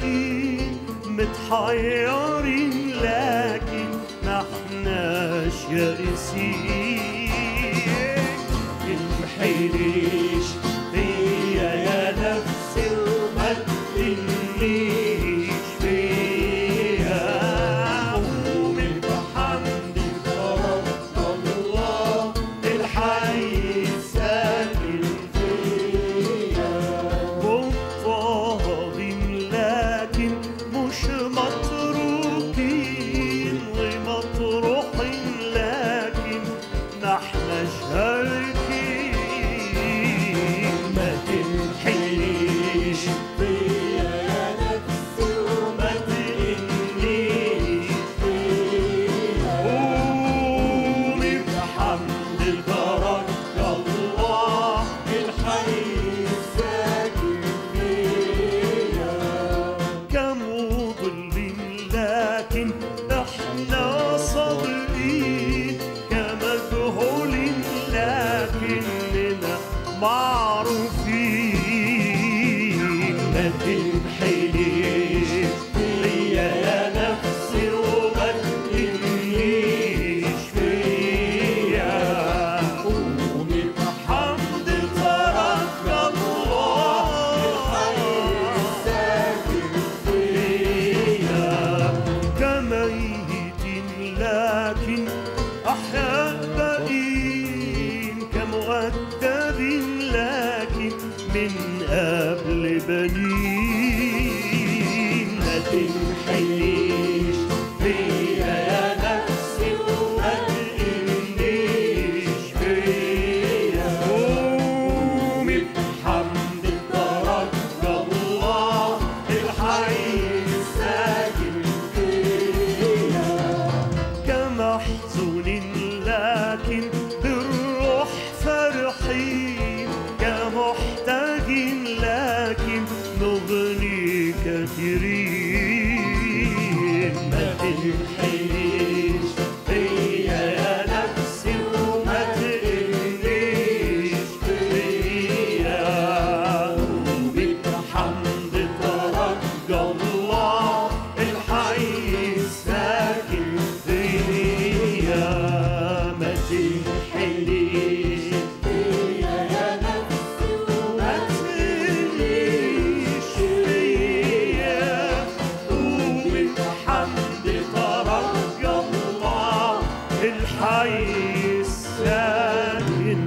متضايقين متحيرين لكن ما احناش يائسين انحنيش فيا يا نفسي وما تقليش فيا قومي بحمدك رب الله الحي الساكن فيا مضطهدين لكن مش متروكين ومطروحين لكن نحن شاركين ما تنحنيش فيا يا نفسي وما تقليش فيا قومي بحمد البرك الله الحي الساكن فيا كمضل لكن احنا صابرين كمجهول لكننا معروفين ما تنحنيش فيا يا نفسي وما تقليش فيا قومي بحمد فرج الله فيا كميت لكن أحياء بقين كمؤدب لكن من قبل بنين لا تنحنيش فيا يا نفسي وما تقلنيش فيا قومي بحمد رب الله الحي الساكن فيا كمحزون لكن بالروح فرحين كمحتاج لكن نغني كثيرين ما تنحنيش فيا يا نفسي وما تقلنيش فيا بحمد رب الله الحي الساكن فيا ما تنحنيش فيا يا نفسي وما تقلنيش فيا وبحمد رب الله الحي الساكن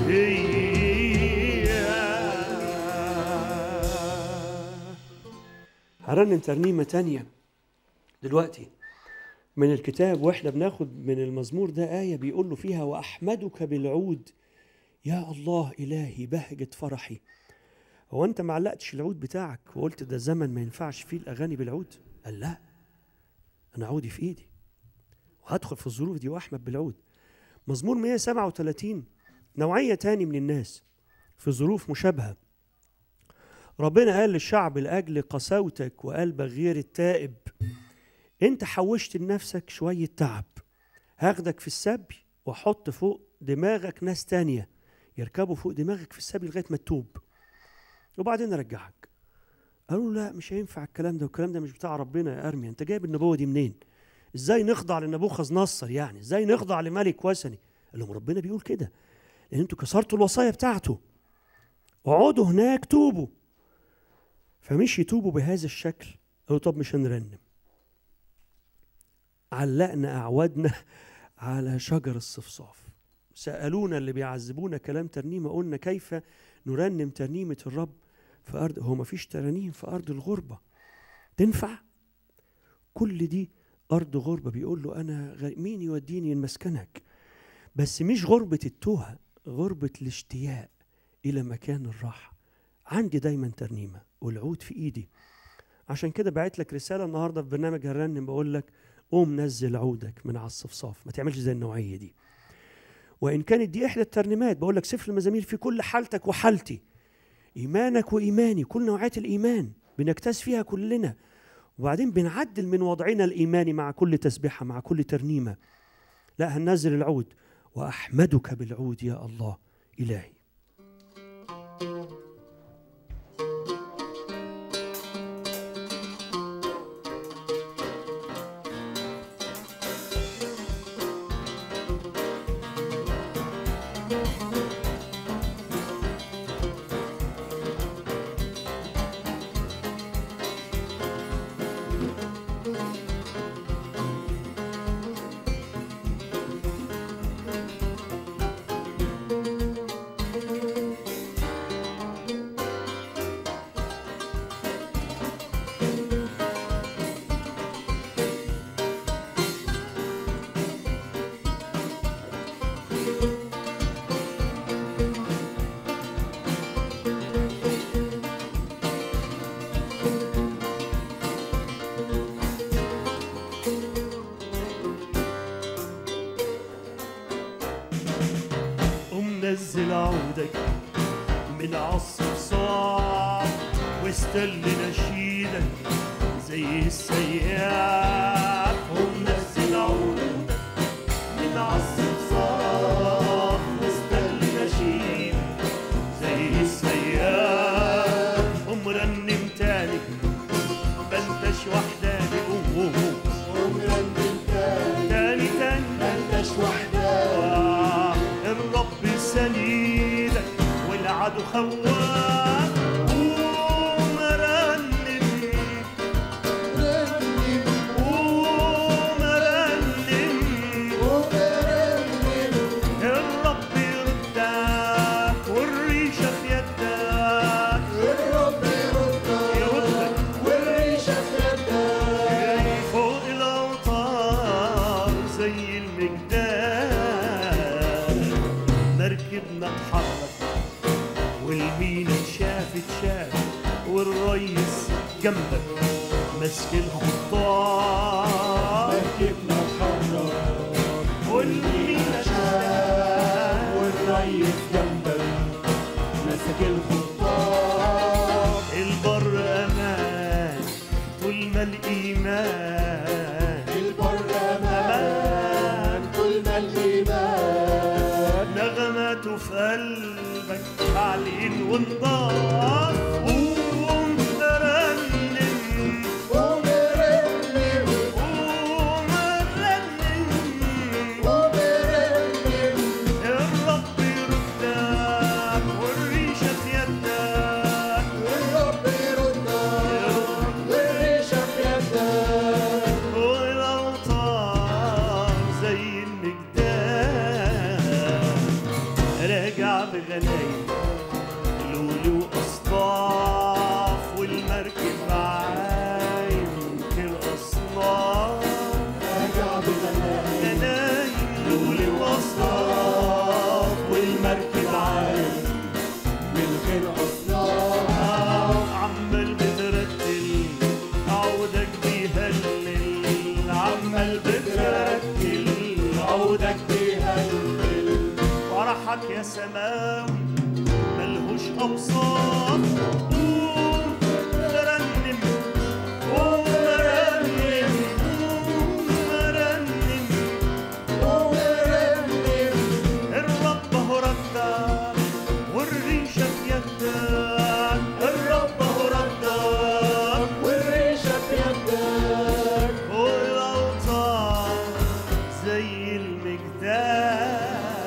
فيا هرنم ترنيمة تانية دلوقتي من الكتاب واحنا بناخد من المزمور ده آية بيقول له فيها وأحمدك بالعود يا الله إلهي بهجة فرحي هو أنت ما علقتش العود بتاعك وقلت ده زمن ما ينفعش فيه الأغاني بالعود قال لا أنا عودي في إيدي وهدخل في الظروف دي وأحمد بالعود مزمور 137 نوعية تاني من الناس في ظروف مشابهة ربنا قال للشعب لأجل قساوتك وقلبك غير التائب انت حوشت لنفسك شوية تعب هاخدك في السبي واحط فوق دماغك ناس تانية يركبوا فوق دماغك في السبي لغاية ما تتوب وبعدين ارجعك قالوا لا مش هينفع الكلام ده والكلام ده مش بتاع ربنا يا ارميا انت جايب النبوة دي منين ازاي نخضع لنبوخذ نصر يعني ازاي نخضع لملك وثني قال لهم ربنا بيقول كده لان انتوا كسرتوا الوصايا بتاعته اقعدوا هناك توبوا فمش يتوبوا بهذا الشكل قالوا طب مش هنرنم علقنا أعوادنا على شجر الصفصاف سألونا اللي بيعذبونا كلام ترنيمة قلنا كيف نرنم ترنيمة الرب في أرض هو ما فيش ترانيم في أرض الغربة تنفع كل دي أرض غربة بيقول له أنا غ... مين يوديني لمسكنك بس مش غربة التوهة غربة الاشتياق إلى مكان الراحة عندي دايما ترنيمة والعود في إيدي عشان كده بعت لك رسالة النهاردة في برنامج هرنم بقول لك قوم نزل عودك من على الصفصاف ما تعملش زي النوعية دي وإن كانت دي إحدى الترنيمات بقول لك سفر المزامير في كل حالتك وحالتي إيمانك وإيماني كل نوعيات الإيمان بنجتاز فيها كلنا وبعدين بنعدل من وضعنا الإيماني مع كل تسبيحة مع كل ترنيمة لا هننزل العود وأحمدك بالعود يا الله إلهي ونزل عودك من عصف صعب واستل نشيدك زي السياف ونزل عودك من عصف صعب واستل نشيدك زي السياف ومرنم تاني بلتش وحداني أوه ومرنم تاني تاني تاني ملناش وحدة آه، الرب سنيدك والعدو خواف قوم رنم رنم قوم رنم ومرنم الرب يردك والريشة في يدك الرب يردك يردك والريشة في يدك فوق الأوتار زي المجدال مركبنا اتحرك والمينا شافت شافت والريس جنبك ماسك الخطار مركبنا اتحرك والمينا شافت والريس جنبك ماسك الخطاب البر أمان طول ما الإيمان البر امان كل ما الايمان نغماته في قلبك عالين ونضاف قوم رنم ومرنم قوم رنم ومرنم الرب يردك والريشة في يدك الرب يردك والريشة في يدك فوق الأوتار زي المجدال راجع بغنايم لولي وأصطاف والمركب عايم كالأصناف راجع بغنايم غنايم لولي وأصطاف والمركب عايم من غير اصنام عمال بترتل عودك بيهلل عمال بترتل عودك بيهلل فرحك يا سماوي ملهوش اوصاف قوم رنم قوم رنم قوم رنم ومرنم الرب هو ردك والريشه في يدك الرب هو ردك والريشة في يدك والأوتار زي المجدال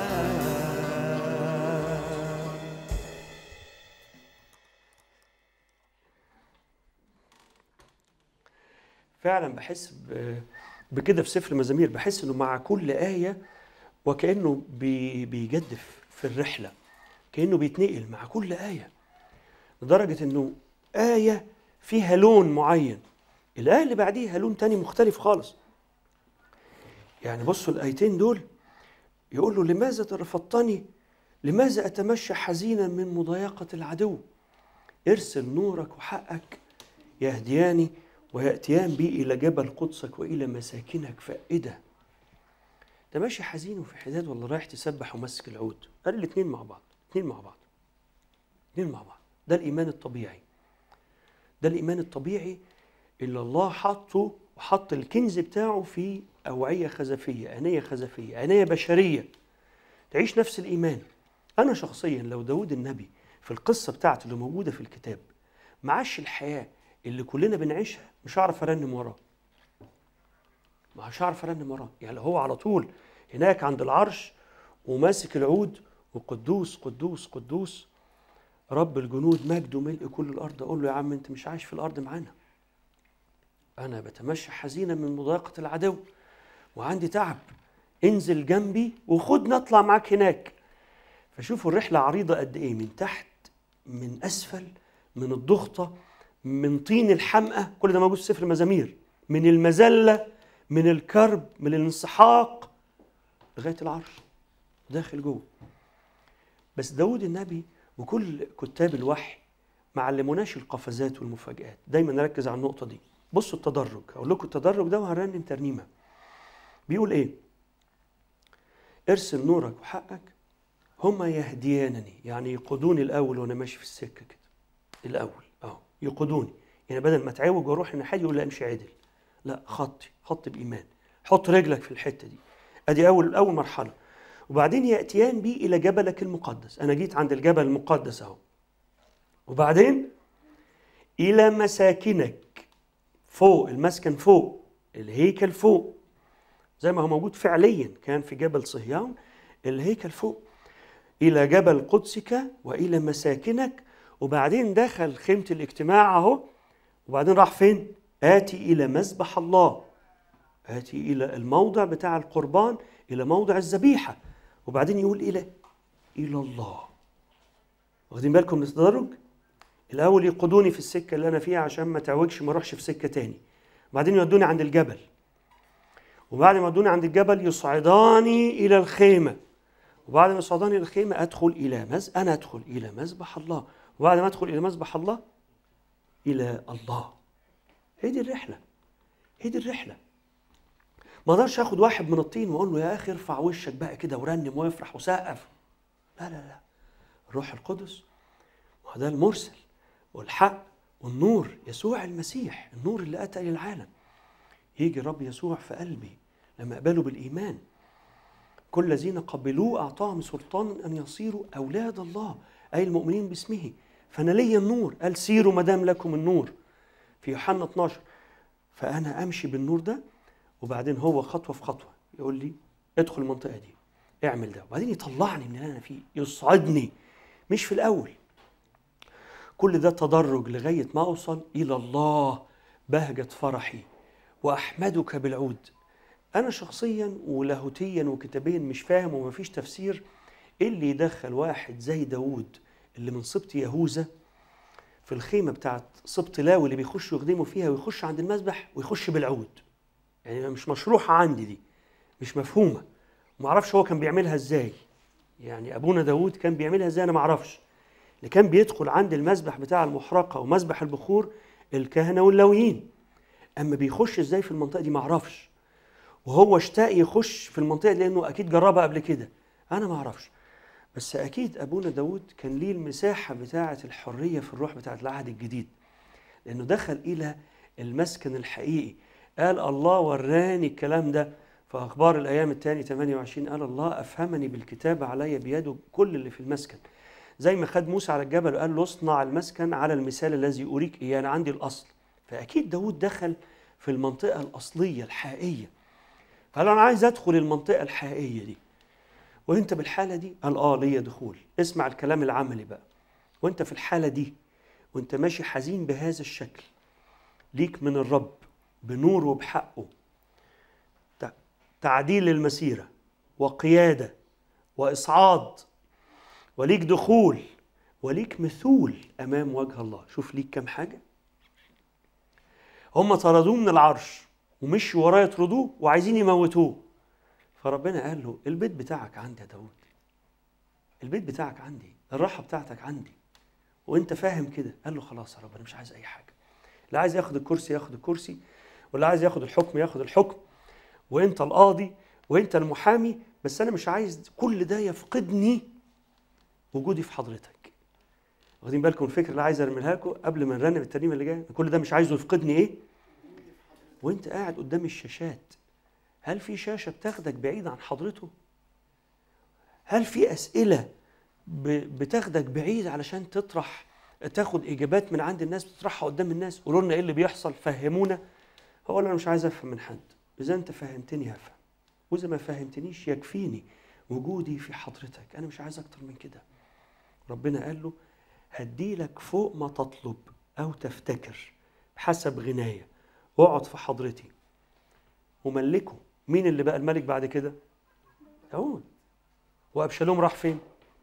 فعلا بحس ب- بكده في سفر المزامير بحس انه مع كل آية وكأنه بي- بيجدف في الرحلة كأنه بيتنقل مع كل آية لدرجة انه آية فيها لون معين الآية اللي بعديها لون تاني مختلف خالص يعني بصوا الآيتين دول يقول له لماذا رفضتني لماذا أتمشى حزينا من مضايقة العدو ارسل نورك وحقك يهدياني ويأتيان بي إلى جبل قدسك وإلى مساكنك فائدة ده ماشي حزين وفي حداد ولا رايح تسبح ومسك العود قال الاتنين مع بعض اتنين مع بعض اتنين مع بعض ده الإيمان الطبيعي ده الإيمان الطبيعي اللي الله حطه وحط الكنز بتاعه في أوعية خزفية آنية خزفية آنية بشرية تعيش نفس الإيمان أنا شخصيا لو داود النبي في القصة بتاعته اللي موجودة في الكتاب معاش الحياة اللي كلنا بنعيشها مش هعرف أرنم وراه مش هعرف أرنم وراه يعني هو على طول هناك عند العرش وماسك العود وقدوس قدوس قدوس رب الجنود مجده ملء كل الأرض أقول له يا عم أنت مش عايش في الأرض معانا أنا بتمشى حزينا من مضايقة العدو وعندي تعب انزل جنبي وخدنا اطلع معاك هناك فشوفوا الرحلة عريضة قد إيه من تحت من أسفل من الضغطة من طين الحمقى كل ده موجود في سفر المزامير من المذلة من الكرب من الانسحاق لغاية العرش داخل جوه بس داود النبي وكل كتاب الوحي ما علموناش القفزات والمفاجآت دايما نركز على النقطة دي بصوا التدرج أقول لكم التدرج ده وهنرنم ترنيمة بيقول إيه ارسل نورك وحقك هما يهديانني يعني يقودوني الاول وانا ماشي في السكه كده الاول اه يقودوني يعني بدل ما اتعوج واروح الناحيه دي يقول لا امشي عدل لا خطي خط بايمان حط رجلك في الحته دي ادي اول اول مرحله وبعدين ياتيان بي الى جبلك المقدس انا جيت عند الجبل المقدس اهو وبعدين الى مساكنك فوق المسكن فوق الهيكل فوق زي ما هو موجود فعليا كان في جبل صهيون الهيكل فوق الى جبل قدسك والى مساكنك وبعدين دخل خيمه الاجتماع اهو وبعدين راح فين اتي الى مذبح الله اتي الى الموضع بتاع القربان الى موضع الذبيحه وبعدين يقول الى الى الله واخدين بالكم من التدرج الاول يقودوني في السكه اللي انا فيها عشان ما تعوجش ما اروحش في سكه تاني وبعدين يودوني عند الجبل وبعد ما يودوني عند الجبل يصعداني الى الخيمه وبعد ما يصعداني الى الخيمه ادخل الى مز انا ادخل الى مذبح الله وبعد ما ادخل الى مذبح الله الى الله هي دي الرحله هي دي الرحله ما اقدرش اخد واحد من الطين واقول له يا اخي ارفع وشك بقى كده ورنم وافرح وسقف لا لا لا الروح القدس ما هو ده المرسل والحق والنور يسوع المسيح النور اللي اتى الى العالم يجي الرب يسوع في قلبي لما اقبله بالايمان كل الذين قبلوه اعطاهم سلطان ان يصيروا اولاد الله اي المؤمنين باسمه فانا ليا النور قال سيروا ما دام لكم النور في يوحنا 12 فانا امشي بالنور ده وبعدين هو خطوه في خطوه يقول لي ادخل المنطقه دي اعمل ده وبعدين يطلعني من اللي انا فيه يصعدني مش في الاول كل ده تدرج لغايه ما اوصل الى الله بهجه فرحي واحمدك بالعود انا شخصيا ولاهوتيا وكتابيا مش فاهم ومفيش تفسير ايه اللي يدخل واحد زي داوود اللي من سبط يهوذا في الخيمه بتاعت سبط لاوي اللي بيخشوا يخدموا فيها ويخش عند المذبح ويخش بالعود يعني مش مشروحه عندي دي مش مفهومه ما اعرفش هو كان بيعملها ازاي يعني ابونا داوود كان بيعملها ازاي انا ما اعرفش اللي كان بيدخل عند المذبح بتاع المحرقه ومذبح البخور الكهنه واللاويين اما بيخش ازاي في المنطقه دي ما اعرفش وهو اشتاق يخش في المنطقه دي لانه اكيد جربها قبل كده انا ما اعرفش بس اكيد ابونا داود كان ليه المساحه بتاعه الحريه في الروح بتاعه العهد الجديد لانه دخل الى المسكن الحقيقي قال الله وراني الكلام ده في اخبار الايام الثاني 28 قال الله افهمني بالكتاب علي بيده كل اللي في المسكن زي ما خد موسى على الجبل وقال له اصنع المسكن على المثال الذي اريك اياه انا عندي الاصل فاكيد داود دخل في المنطقه الاصليه الحقيقيه فقال انا عايز ادخل المنطقه الحقيقيه دي وانت بالحاله دي قال اه ليا دخول اسمع الكلام العملي بقى وانت في الحاله دي وانت ماشي حزين بهذا الشكل ليك من الرب بنوره وبحقه تع- تعديل المسيره وقياده واصعاد وليك دخول وليك مثول امام وجه الله شوف ليك كم حاجه هم طردوه من العرش ومشوا وراه يطردوه وعايزين يموتوه فربنا قال له البيت بتاعك عندي يا داود البيت بتاعك عندي الراحه بتاعتك عندي وانت فاهم كده قال له خلاص يا رب انا مش عايز اي حاجه اللي عايز ياخد الكرسي ياخد الكرسي واللي عايز ياخد الحكم ياخد الحكم وانت القاضي وانت المحامي بس انا مش عايز كل ده يفقدني وجودي في حضرتك واخدين بالكم الفكره اللي عايز ارميها لكم قبل ما نرنم الترنيمه اللي جايه كل ده مش عايزه يفقدني ايه وانت قاعد قدام الشاشات هل في شاشه بتاخدك بعيد عن حضرته هل في اسئله ب- بتاخدك بعيد علشان تطرح تاخد اجابات من عند الناس بتطرحها قدام الناس قولوا لنا ايه اللي بيحصل فهمونا هو انا مش عايز افهم من حد اذا انت فهمتني هفهم واذا ما فهمتنيش يكفيني وجودي في حضرتك انا مش عايز اكتر من كده ربنا قال له هديلك فوق ما تطلب او تفتكر بحسب غنايه واقعد في حضرتي وملكه مين اللي بقى الملك بعد كده داود وابشالوم راح فين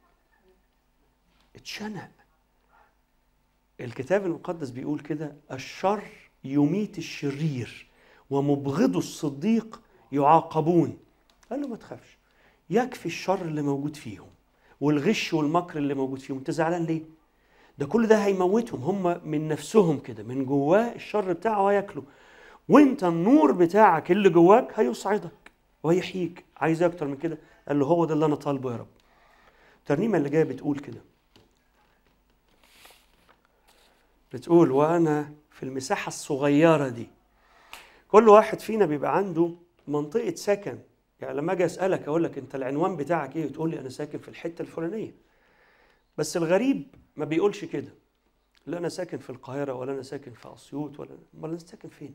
اتشنق الكتاب المقدس بيقول كده الشر يميت الشرير ومبغضو الصديق يعاقبون قال له ما تخافش يكفي الشر اللي موجود فيهم والغش والمكر اللي موجود فيهم انت زعلان ليه ده كل ده هيموتهم هم من نفسهم كده من جواه الشر بتاعه هياكله وانت النور بتاعك اللي جواك هيصعدك ويحييك عايز إيه اكتر من كده قال له هو ده اللي انا طالبه يا رب الترنيمة اللي جاية بتقول كده بتقول وأنا في المساحة الصغيرة دي كل واحد فينا بيبقى عنده منطقة سكن يعني لما أجي أسألك أقول لك أنت العنوان بتاعك إيه وتقول لي أنا ساكن في الحتة الفلانية بس الغريب ما بيقولش كده لا أنا ساكن في القاهرة ولا أنا ساكن في أسيوط ولا أمال أنا ساكن فين؟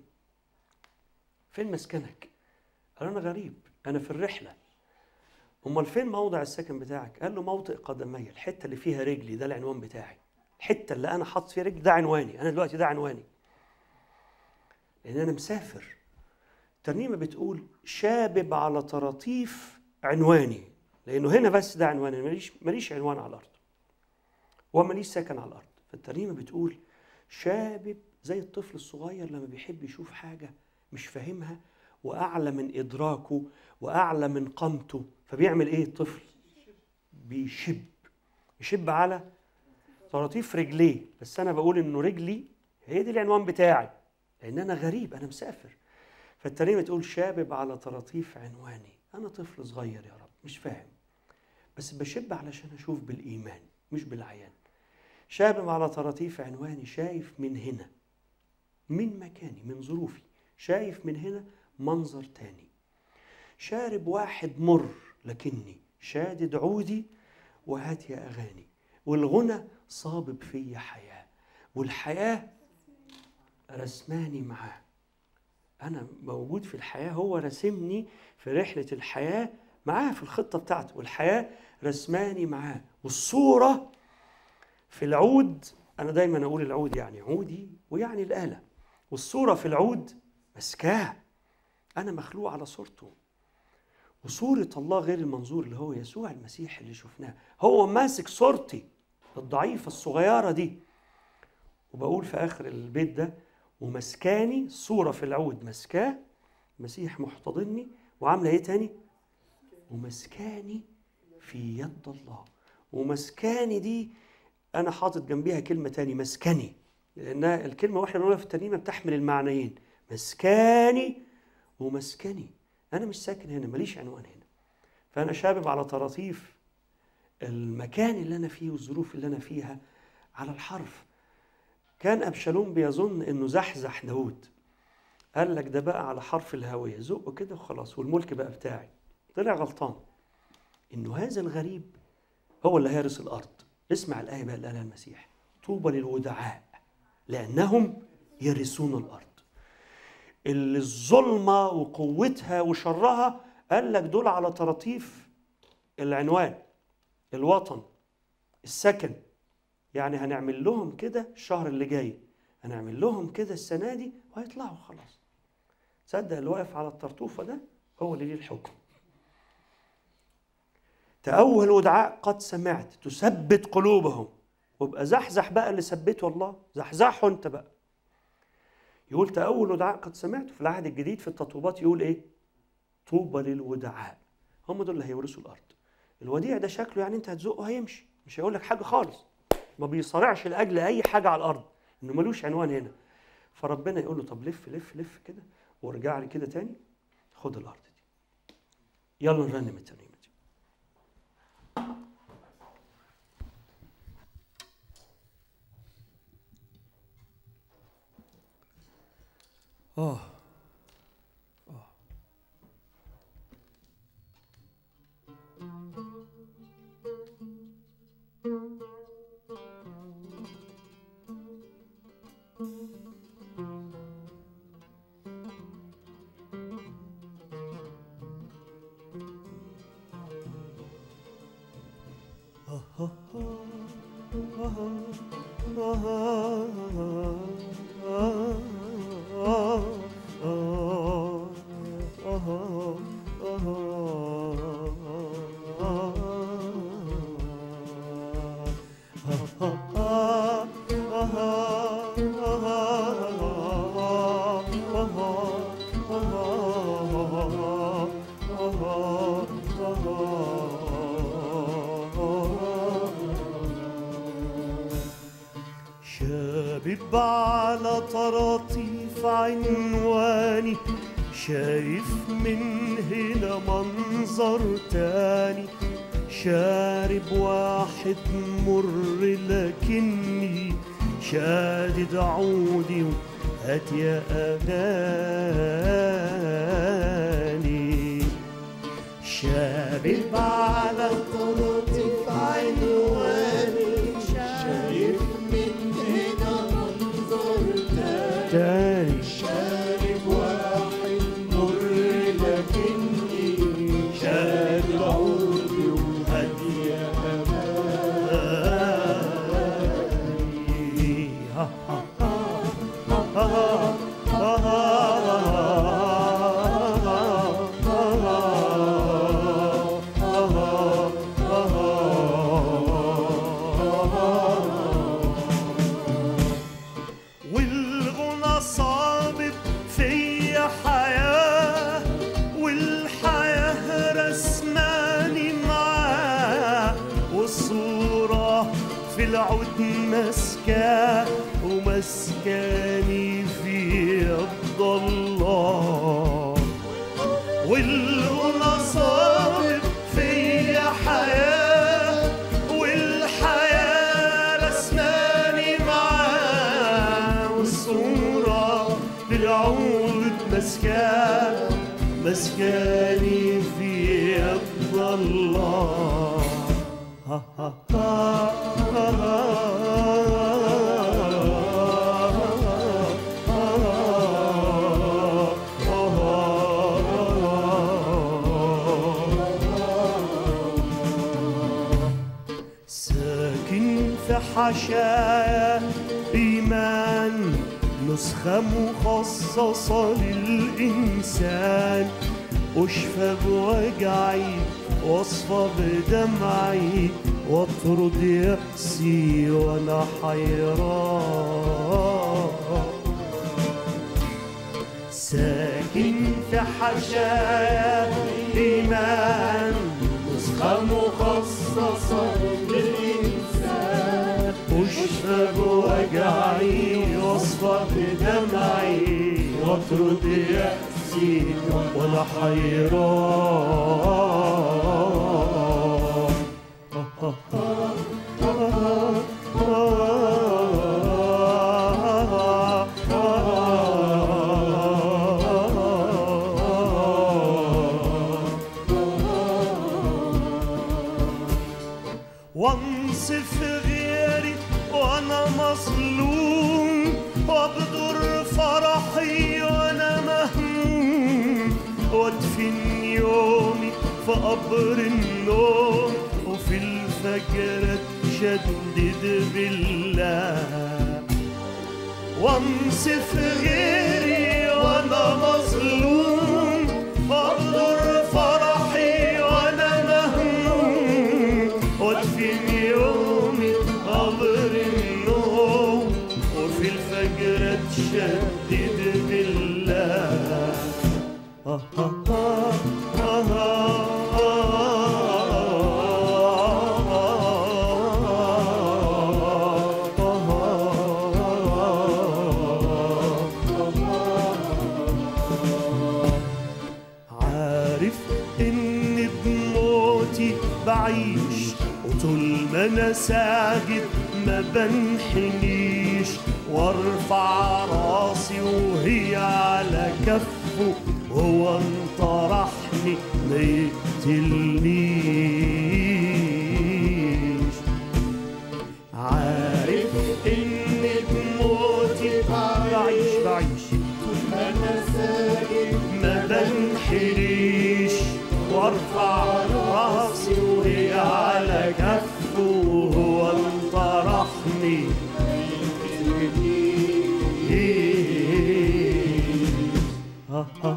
فين مسكنك؟ قال أنا غريب أنا في الرحلة امال فين موضع السكن بتاعك قال له موطئ قدمي الحته اللي فيها رجلي ده العنوان بتاعي الحته اللي انا حاطط فيها رجلي ده عنواني انا دلوقتي ده عنواني لان انا مسافر الترنيمه بتقول شابب على طراطيف عنواني لانه هنا بس ده عنواني ماليش ماليش عنوان على الارض وماليش سكن على الارض فالترنيمه بتقول شابب زي الطفل الصغير لما بيحب يشوف حاجه مش فاهمها واعلى من ادراكه واعلى من قامته فبيعمل ايه الطفل بيشب يشب على طراطيف رجليه بس انا بقول انه رجلي هي دي العنوان بتاعي لان انا غريب انا مسافر فالترنيمه تقول شابب على طراطيف عنواني انا طفل صغير يا رب مش فاهم بس بشب علشان اشوف بالايمان مش بالعيان شابب على طراطيف عنواني شايف من هنا من مكاني من ظروفي شايف من هنا منظر تاني شارب واحد مر لكني شادد عودي وهاتي أغاني والغنى صابب في حياة والحياة رسماني معاه أنا موجود في الحياة هو رسمني في رحلة الحياة معاه في الخطة بتاعته والحياة رسماني معاه والصورة في العود أنا دايما أقول العود يعني عودي ويعني الآلة والصورة في العود مسكاه أنا مخلوق على صورته وصورة الله غير المنظور اللي هو يسوع المسيح اللي شفناه هو ماسك صورتي الضعيفة الصغيرة دي وبقول في آخر البيت ده ومسكاني صورة في العود مسكاه مسيح محتضني وعاملة إيه تاني ومسكاني في يد الله ومسكاني دي أنا حاطط جنبيها كلمة تاني مسكني لأنها الكلمة واحدة بنقولها في الترنيمة بتحمل المعنيين مسكاني ومسكني انا مش ساكن هنا ماليش عنوان هنا فانا شابب على طراطيف المكان اللي انا فيه والظروف اللي انا فيها على الحرف كان ابشالوم بيظن انه زحزح داود قال لك ده بقى على حرف الهويه زقه كده وخلاص والملك بقى بتاعي طلع غلطان انه هذا الغريب هو اللي هيرث الارض اسمع الايه بقى اللي قالها المسيح طوبى للودعاء لانهم يرثون الارض اللي الظلمة وقوتها وشرها قال لك دول على طراطيف العنوان الوطن السكن يعني هنعمل لهم كده الشهر اللي جاي هنعمل لهم كده السنة دي وهيطلعوا خلاص تصدق اللي واقف على الطرطوفة ده هو اللي ليه الحكم تأول ودعاء قد سمعت تثبت قلوبهم وابقى زحزح بقى اللي ثبته الله زحزحه انت بقى يقول تأول ودعاء قد سمعته في العهد الجديد في التطوبات يقول ايه؟ طوبى للودعاء هم دول اللي هيورثوا الارض الوديع ده شكله يعني انت هتزقه هيمشي مش هيقول لك حاجه خالص ما بيصارعش لاجل اي حاجه على الارض انه ملوش عنوان هنا فربنا يقول له طب لف لف لف كده وارجع لي كده تاني خد الارض دي يلا نرنم الترنيمه دي اه شابب على طراطيف عنواني شايف من هنا منظر تاني شارب واحد مر لكني شادد عودي هات يا أغاني شارب على طرقي في عنواني شايف من هنا منظر تاني تاني شارب واحد مر لكني شارب عودي وهدي يا والغنى صابت فيا حياة والحياة رسماني معاه والصورة في العود مسكاه ومسكاني في يد الله والغنى صابت فيا حياة والحياة رسماني معاه والصورة بالعود مسكان مسكاني في يد الله ها ها ها ساكن في حشايا إيمان نسخة مخصصة للإنسان أشفى بوجعي واصفى بدمعي واطرد يأسي وأنا حيران ساكن في حشايا إيمان نسخة مخصصة للإنسان أشفى بوجعي واصفى بدمعي واطرد يأسي وأنا حيران وانصف غيري وانا مظلوم وابدر فرحي وانا مهموم وادفن يومي في قبر النوم وفي الفجر اتشدد بالله وانصف غيري وانا مظلوم واقدر فرحي وانا مهموم وادفن يومي قبر النوم وفي الفجر اتشدد بالله آه آه آه آه عارف ان بموتي بعيش وطول ما انا ساجد ما بنحنيش وارفع راسي وهي على كفه هو انطرحني ما يقتلنيش عارف ان بموتي بعيش بعيش انا ساجد ما بنحريش وارفع راسي وهي على كفه وهو انطرحني آه آه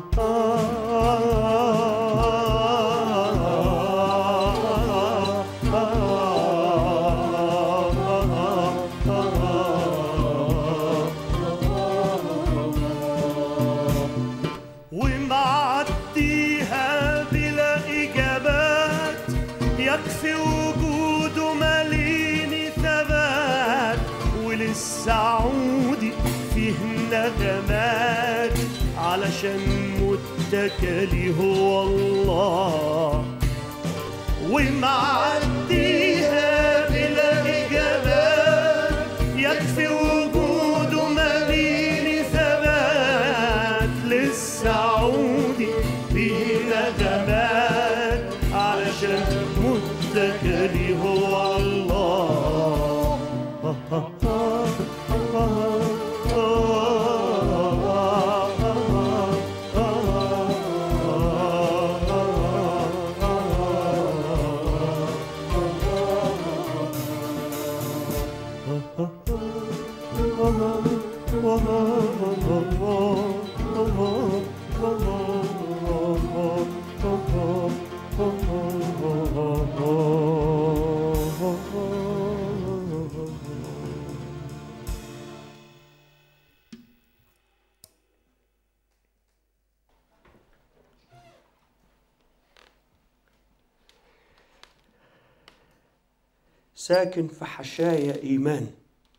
ومعديها بلا إجابات يكفي وجوده ماليني ثبات ولسه عودي فيه نغمات علشان متكلي هو الله ومعديها بلا إجابات يكفي وجوده مليني ثبات لسه عودي فيه نغمات علشان متكلي هو الله ساكن في حشايا إيمان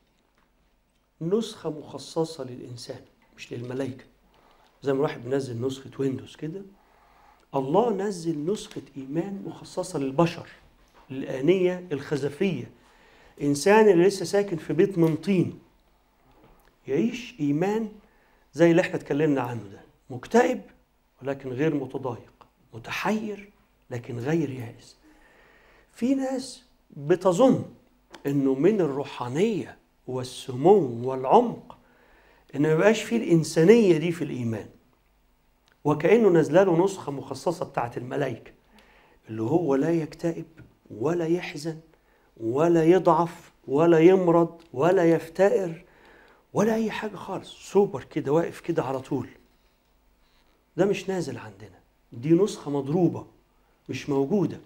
نسخة مخصصة للإنسان مش للملائكة زي ما الواحد بينزل نسخة ويندوز كده الله نزل نسخة إيمان مخصصة للبشر للآنية الخزفية إنسان اللي لسه ساكن في بيت من طين يعيش إيمان زي اللي احنا اتكلمنا عنه ده مكتئب ولكن غير متضايق متحير لكن غير يائس في ناس بتظن انه من الروحانيه والسمو والعمق ان ما يبقاش فيه الانسانيه دي في الايمان وكانه نازله له نسخه مخصصه بتاعت الملائكه اللي هو لا يكتئب ولا يحزن ولا يضعف ولا يمرض ولا يفتقر ولا اي حاجه خالص سوبر كده واقف كده على طول ده مش نازل عندنا دي نسخه مضروبه مش موجوده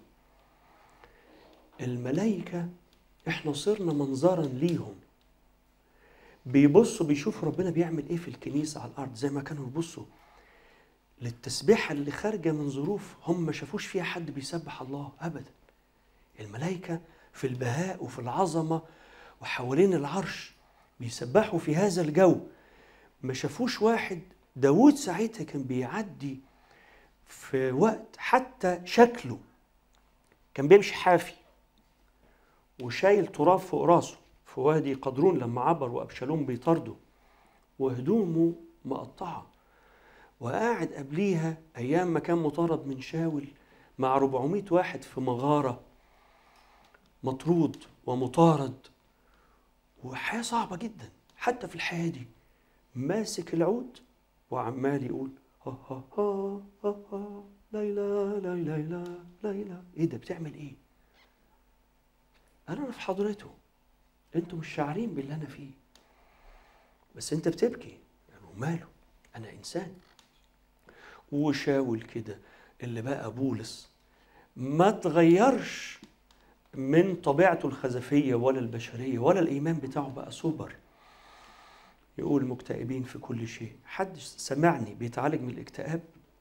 الملائكة احنا صرنا منظرا ليهم بيبصوا بيشوفوا ربنا بيعمل ايه في الكنيسة على الأرض زي ما كانوا يبصوا للتسبيحة اللي خارجة من ظروف هم ما شافوش فيها حد بيسبح الله أبدا الملائكة في البهاء وفي العظمة وحوالين العرش بيسبحوا في هذا الجو ما شافوش واحد داود ساعتها كان بيعدي في وقت حتى شكله كان بيمشي حافي وشايل تراب فوق راسه في وادي قدرون لما عبر وابشالوم بيطارده وهدومه مقطعه وقاعد قبليها ايام ما كان مطارد من شاول مع 400 واحد في مغاره مطرود ومطارد وحياه صعبه جدا حتى في الحياه دي ماسك العود وعمال يقول ها ها ها ها ها ليلى ليلى ليلى ليلى ايه ده بتعمل ايه انا في حضرته انتوا مش شاعرين باللي انا فيه بس انت بتبكي يعني وماله انا انسان وشاول كده اللي بقى بولس ما تغيرش من طبيعته الخزفية ولا البشرية ولا الإيمان بتاعه بقى سوبر يقول مكتئبين في كل شيء حد سمعني بيتعالج من الاكتئاب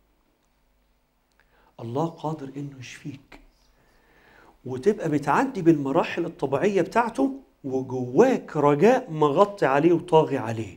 الله قادر انه يشفيك وتبقى بتعدي بالمراحل الطبيعية بتاعته وجواك رجاء مغطي عليه وطاغي عليه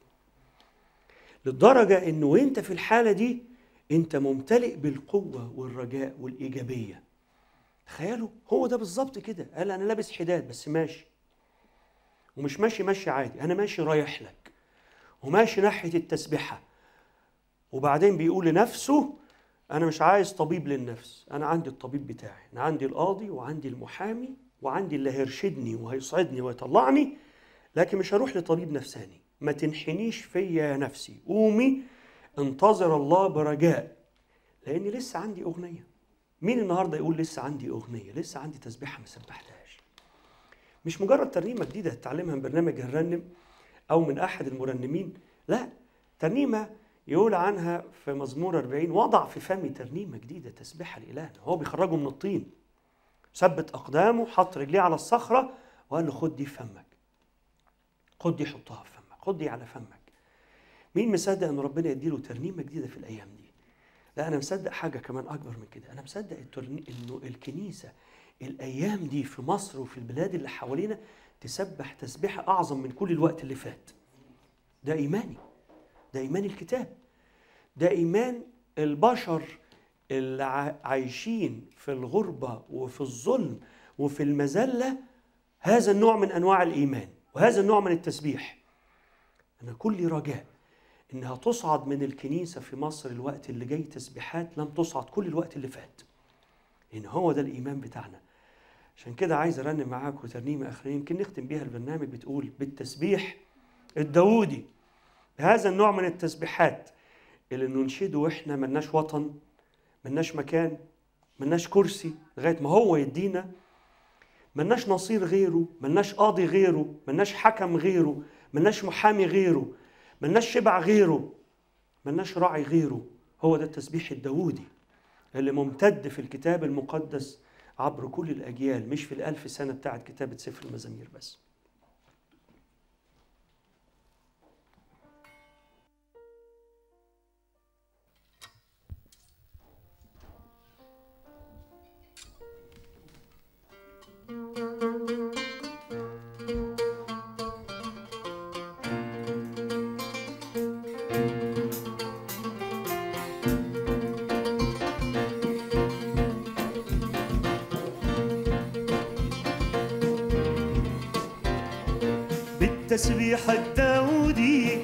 للدرجة انه وانت في الحالة دي انت ممتلئ بالقوة والرجاء والإيجابية تخيلوا هو ده بالظبط كده قال انا لابس حداد بس ماشي ومش ماشي ماشي عادي انا ماشي رايح لك وماشي ناحية التسبيحة وبعدين بيقول لنفسه انا مش عايز طبيب للنفس انا عندي الطبيب بتاعي انا عندي القاضي وعندي المحامي وعندي اللي هيرشدني وهيصعدني ويطلعني لكن مش هروح لطبيب نفساني ما تنحنيش فيا يا نفسي قومي انتظر الله برجاء لاني لسه عندي اغنيه مين النهارده يقول لسه عندي اغنيه لسه عندي تسبيحه ما سبحتهاش مش مجرد ترنيمه جديده تتعلمها من برنامج الرنم او من احد المرنمين لا ترنيمه يقول عنها في مزمور 40 وضع في فمي ترنيمه جديده تسبيحه لالهنا هو بيخرجه من الطين ثبت اقدامه حط رجليه على الصخره وقال له خد دي في فمك خد دي حطها في فمك خد دي على فمك مين مصدق ان ربنا يديله ترنيمه جديده في الايام دي لا انا مصدق حاجه كمان اكبر من كده انا مصدق الترني... انه الكنيسه الايام دي في مصر وفي البلاد اللي حوالينا تسبح تسبيحه اعظم من كل الوقت اللي فات ده ايماني ده ايمان الكتاب ده ايمان البشر اللي ع- عايشين في الغربة وفي الظلم وفي المذلة هذا النوع من أنواع الإيمان وهذا النوع من التسبيح أنا كل رجاء إنها تصعد من الكنيسة في مصر الوقت اللي جاي تسبيحات لم تصعد كل الوقت اللي فات إن هو ده الإيمان بتاعنا عشان كده عايز أرنم معاكم ترنيمة أخرى يمكن نختم بيها البرنامج بتقول بالتسبيح الداودي هذا النوع من التسبيحات اللي ننشده واحنا ملناش وطن ملناش مكان ملناش كرسي لغايه ما هو يدينا ملناش نصير غيره ملناش قاضي غيره ملناش حكم غيره ملناش محامي غيره ملناش شبع غيره ملناش راعي غيره هو ده التسبيح الداودي اللي ممتد في الكتاب المقدس عبر كل الأجيال مش في الألف سنة بتاعت كتابة سفر المزامير بس بالتسبيح الداودي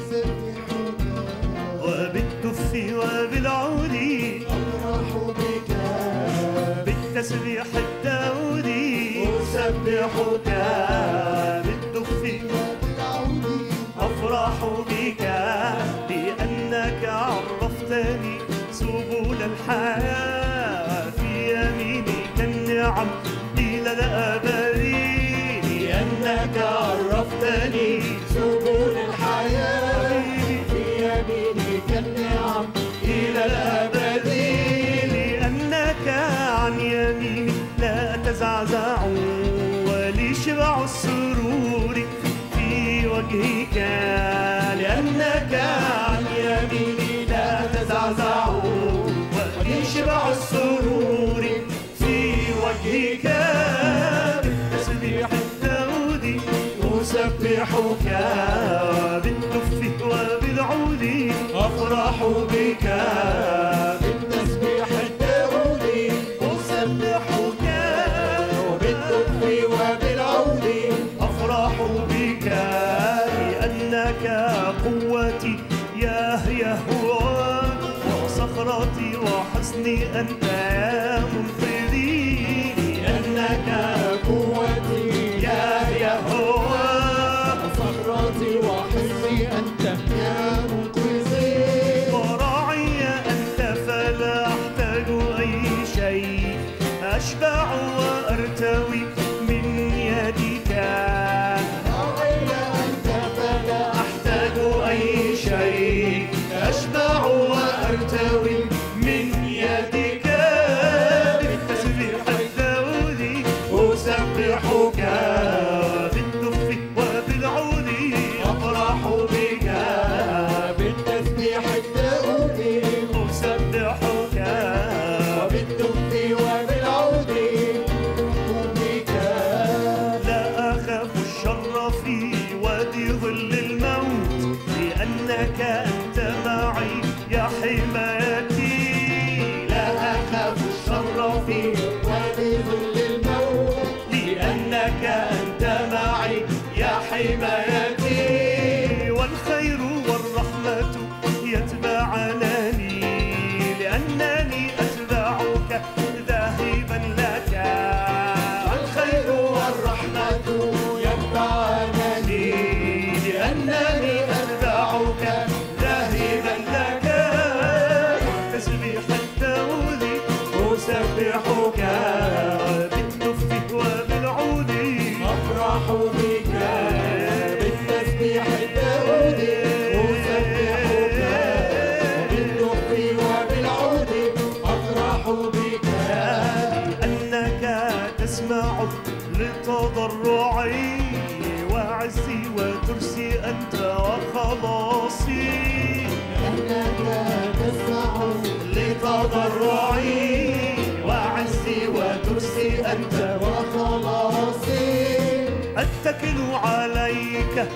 وبالدف وبالعود أفرح بك بالتسبيح الداودي أسبحك بالدف بالعود أفرح بك لأنك عرفتني سبل الحياة في يمينك النعم إلى الأبد لأنك عرفتني سبل الحياة في يمينك النعم إلى الأبد لأنك عن يميني لا تزعزع ولي شبع السرور في وجهك لأنك عن يميني لا تزعزع ولي شبع السرور في وجهك بالتسبيح الداودي أسبحك بالدف وبالعود أفرح بك بالتسبيح الداودي أسبحك وبالدف وبالعود أفرح بك لأنك قوتي يا يهوى وصخرتي وحصني أنت يا منقذي لأنك قوتي يا يهوى صخرتي وحزي أنت يا منقذي وراعي أنت فلا أحتاج أي شيء أشبع وأرتوي من يدك راعي أنت فلا أحتاج أي شيء أشبع وأرتوي من يدك بالتسبيح الداودي أسبحك بالدف وبالعود أفرح بك بالتسبيح الداودي أسبحك وبالدف وبالعود بك لا أخاف الشر في وادي ظل الموت لأنك أنت معي يا حمايتي لا أخاف الشر في وادي ظل الموت لأنك أنت معي يا حمايتي والخير والرحمة يتبعانني لأنني أتبعك ذاهبا لك الخير والرحمة يتبعنني لأنني أتبعك ذاهبا لك تسبيح الداودي أسبحك بالدف وبالعود أفرح بك بالتسبيح الداودي أسبحك بالدف وبالعود أفرح بك لأنك تسمع لتضرعي وعزي وترسي أنت وخلاصي أنك تسمع لتضرعي وعزي وترسي أنت وخلاصي أتكل عليك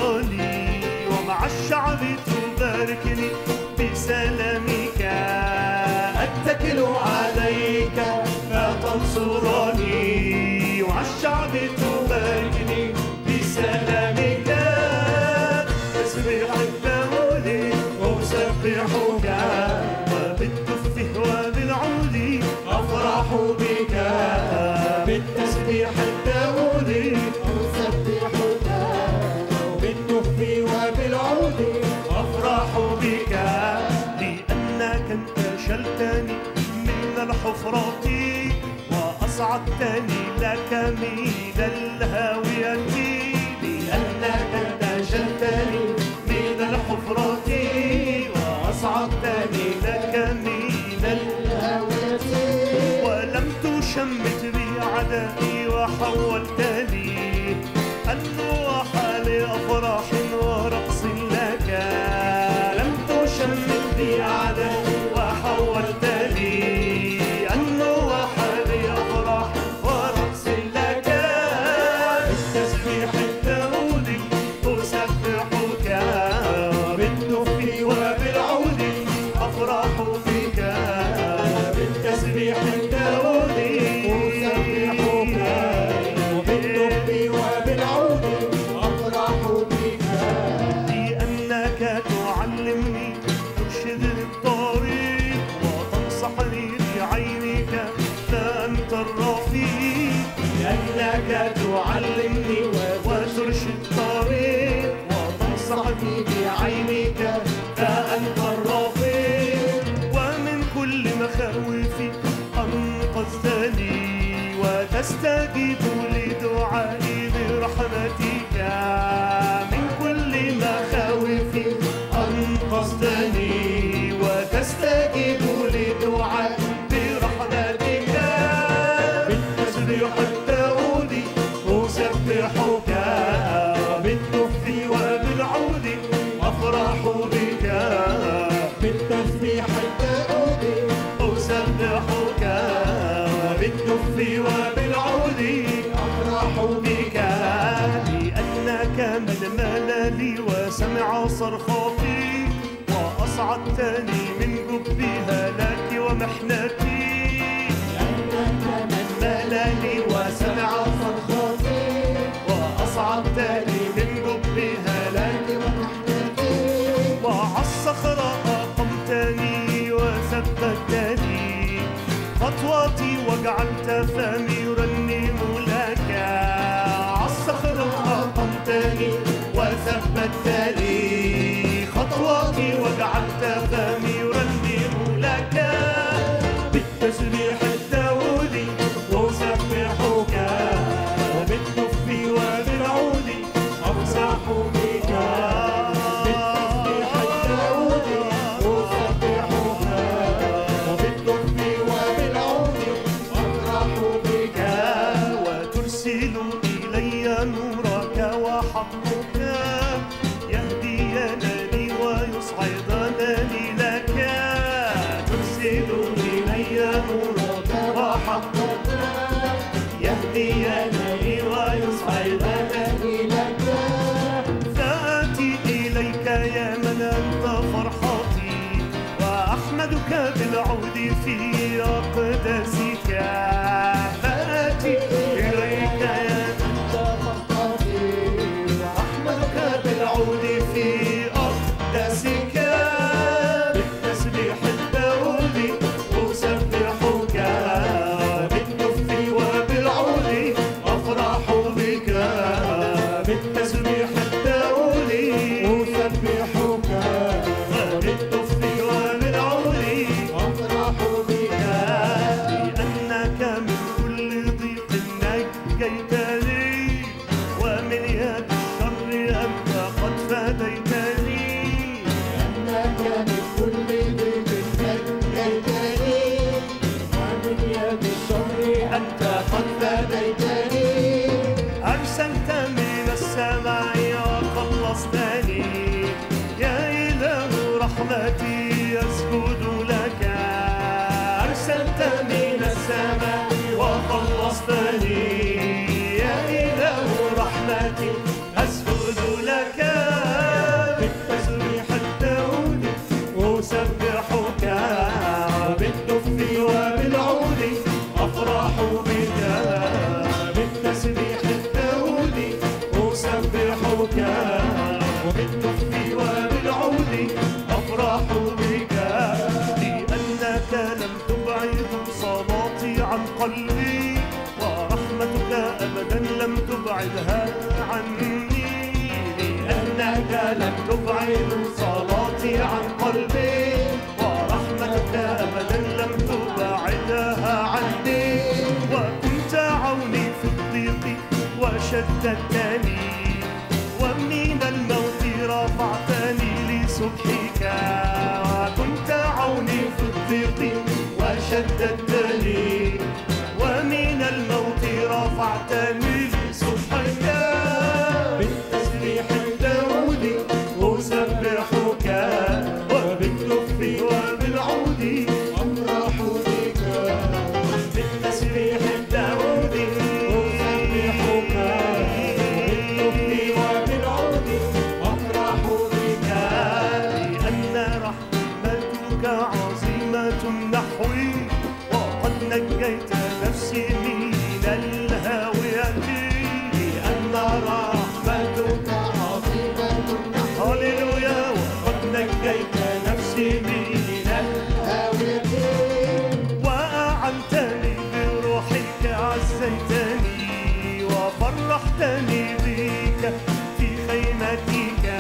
فتنصرني ومع الشعب تباركني بسلامك وبالوعد تباركني بسلامك تسبيح الداود أسبحك وبالدف وبالعود أفرح بك بالتسبيح الداود أسبحك بالدف وبالعود أفرح بك لأنك انتشلتني من الحفرة وأصعدتني لك من الهاوية لأنك انتشلتني من الحفرة وأصعدتني لك من الهاوية ولم تشمت بي عدائي وحولتني النوح لأفراح ورقص لك لم تشمت بي عدائي وحولتني النوح لأفراح ورقص لك بالتسبيح الداودي أسبحك بالدف وبالعود أفرح بك بالتسبيح الداودي بالدف وبالعود أفرح بك لأنك تعلمني ترشدني الطريق وتنصحني بعينك فأنت الرفيق لأنك تعلمني وترشد الطريق وتنصحني بعينك فأنت الرفيق ومن كل مخاوفي أنقذتني وتستجيب لدعائي برحمتك من كل مخاوفي أنقذتني وتستجيب لدعائي برحمتك بالتسبيح الداودي أسبحك بالدف وبالعود أفرح بك بالتسبيح الداودي أسبحك بالدف وبالعود أفرح بك لأنك من مللي وسمع صرخاتي وأصعدتني من جب هلاكي ومحنتي لأنك من مللي وسمع صرخاتي وأصعدتني من جب هلاكي ونحتكي وعلى الصخرة أقمتني وثبتني خطواتي وجعلت فمي يرنم لك على الصخرة أقمتني وثبتني خطواتي وجعلت فمي يرنم لك بالتسبيح الداودي أسبحك وبالدف وبالعود أمسح بك بالتسبيح الداودي أسبحك وبالدف وبالعود أفرح بك وترسل إلي نورك وحقك يهدينني ويصعدنني لك ترسل إلي نورك وحقك يهدينني ويصعدنني لك فآتي إليك يا من أنت فرحتي وأحمدك بالعود في أقداسك فآتي إليك يا من أنت فرحتي أحمدك تبعدها عني لأنك لم تبعد صلاتي عن قلبي ورحمتك أبدا لم تبعدها عني وكنت عوني في الضيق وشددتني ومن الموت رفعتني لسبحك وكنت عوني في الضيق وشددتني ومن الموت رفعتني لسبحك بالتسبيح الداودي أسبحك وبالدف وبالعود أفرح بك بالتسبيح الداودي أسبحك وبالدف وبالعود أفرح بك لأن رحمتك عظيمة نحوي وقد نجيت نفسي من الهاوية لأن رحمتك عظيمة هللويا وقد نجيت نفسي من الهاوية وأعنتني بروحك عزيتني وفرحتني بك في خيمتك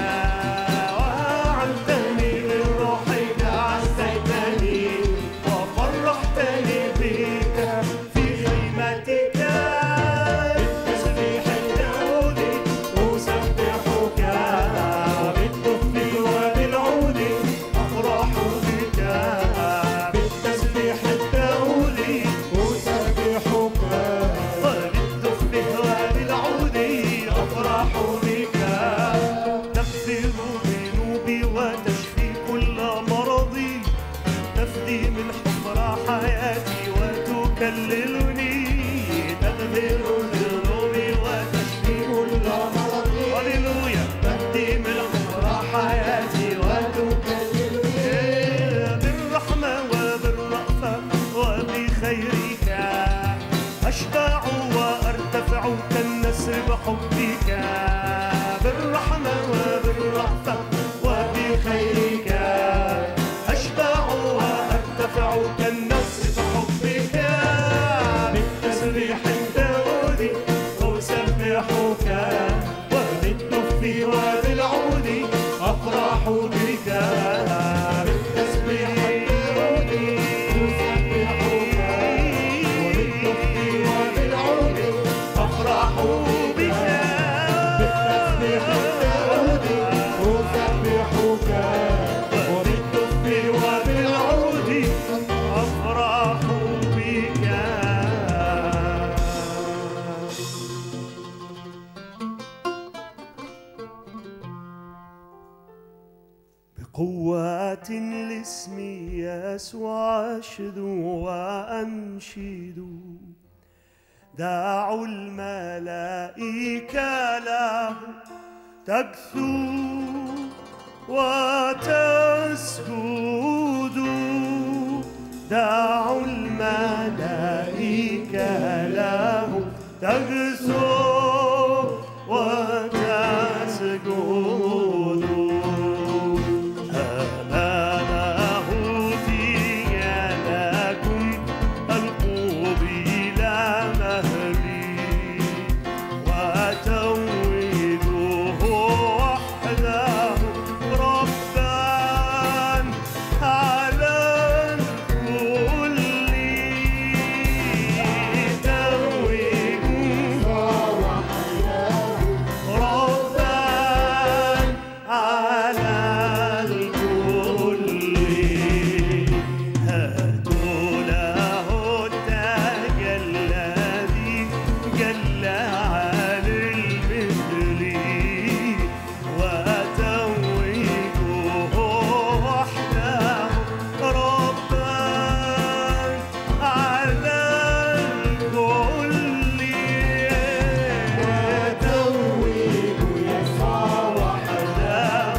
وأعنتني بروحك عزيتني وفرحتني بك في خيمتك بالتسبيح الداودي أسبحك بالدف وبالعود أفرح بك بالتسبيح الداودي أسبحك وبالدف وبالعود أفرح بك تغفر ذنوبي وتشفي كل مرضي تفدي من حفرة حياتي وتكللني تغفر ذنوبي وتشفي كل مرضي هللويا تفدي من حفرة حياتي وتكللني بالرحمة وبالرأفة وبخيرك أشبع وأرتفع كالنسر بحبك بالرحمة وبالرأفة وبخيرك أشبع وأرتفع كالنسر بحبك بالتسبيح الداودي أسبحك وبالدف وبالعود أفرح بك بالتسبيح الداودي وبالدف وبالعود أفرح بك بالتسبيح الداودي أسبحك وبالدف وبالعود أفرح بك بقوة الاسم يسوع أشد وأنشد دعوا الملائكة له تكثو وتسجد دعوا الملائكة له تكثو وتسجد أمامه ديانكم ألقوا بلا مهلي وتوجوه وحده ربا على الكل توجوه ربا على الكل هاتوا له التاج الذي جل عن المثل وتوجوه وحده ربا على الكل وتويج يسوع وحده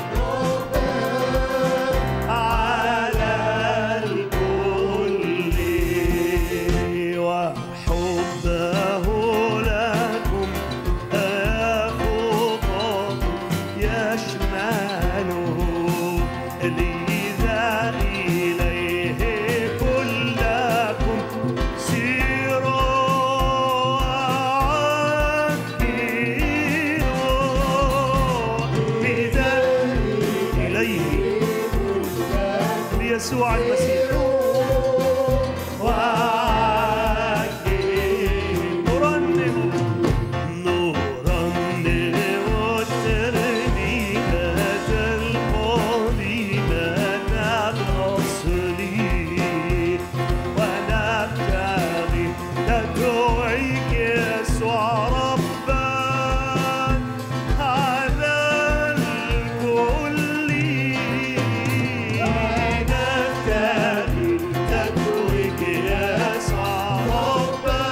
على الكل وحبه لا يسوع المسيح وعجيب نرنم نرنم الترنيمة القديمة الأصلي ونبتغي ندعيك يسوع ربا على الكل نبتغي ندعيك يسوع ربا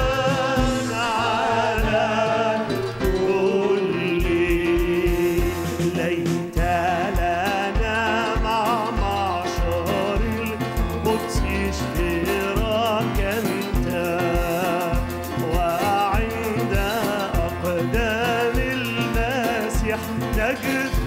على الكل ليت لنا مع معشر القدس اشتراك انت وعند اقدام المسيح نجد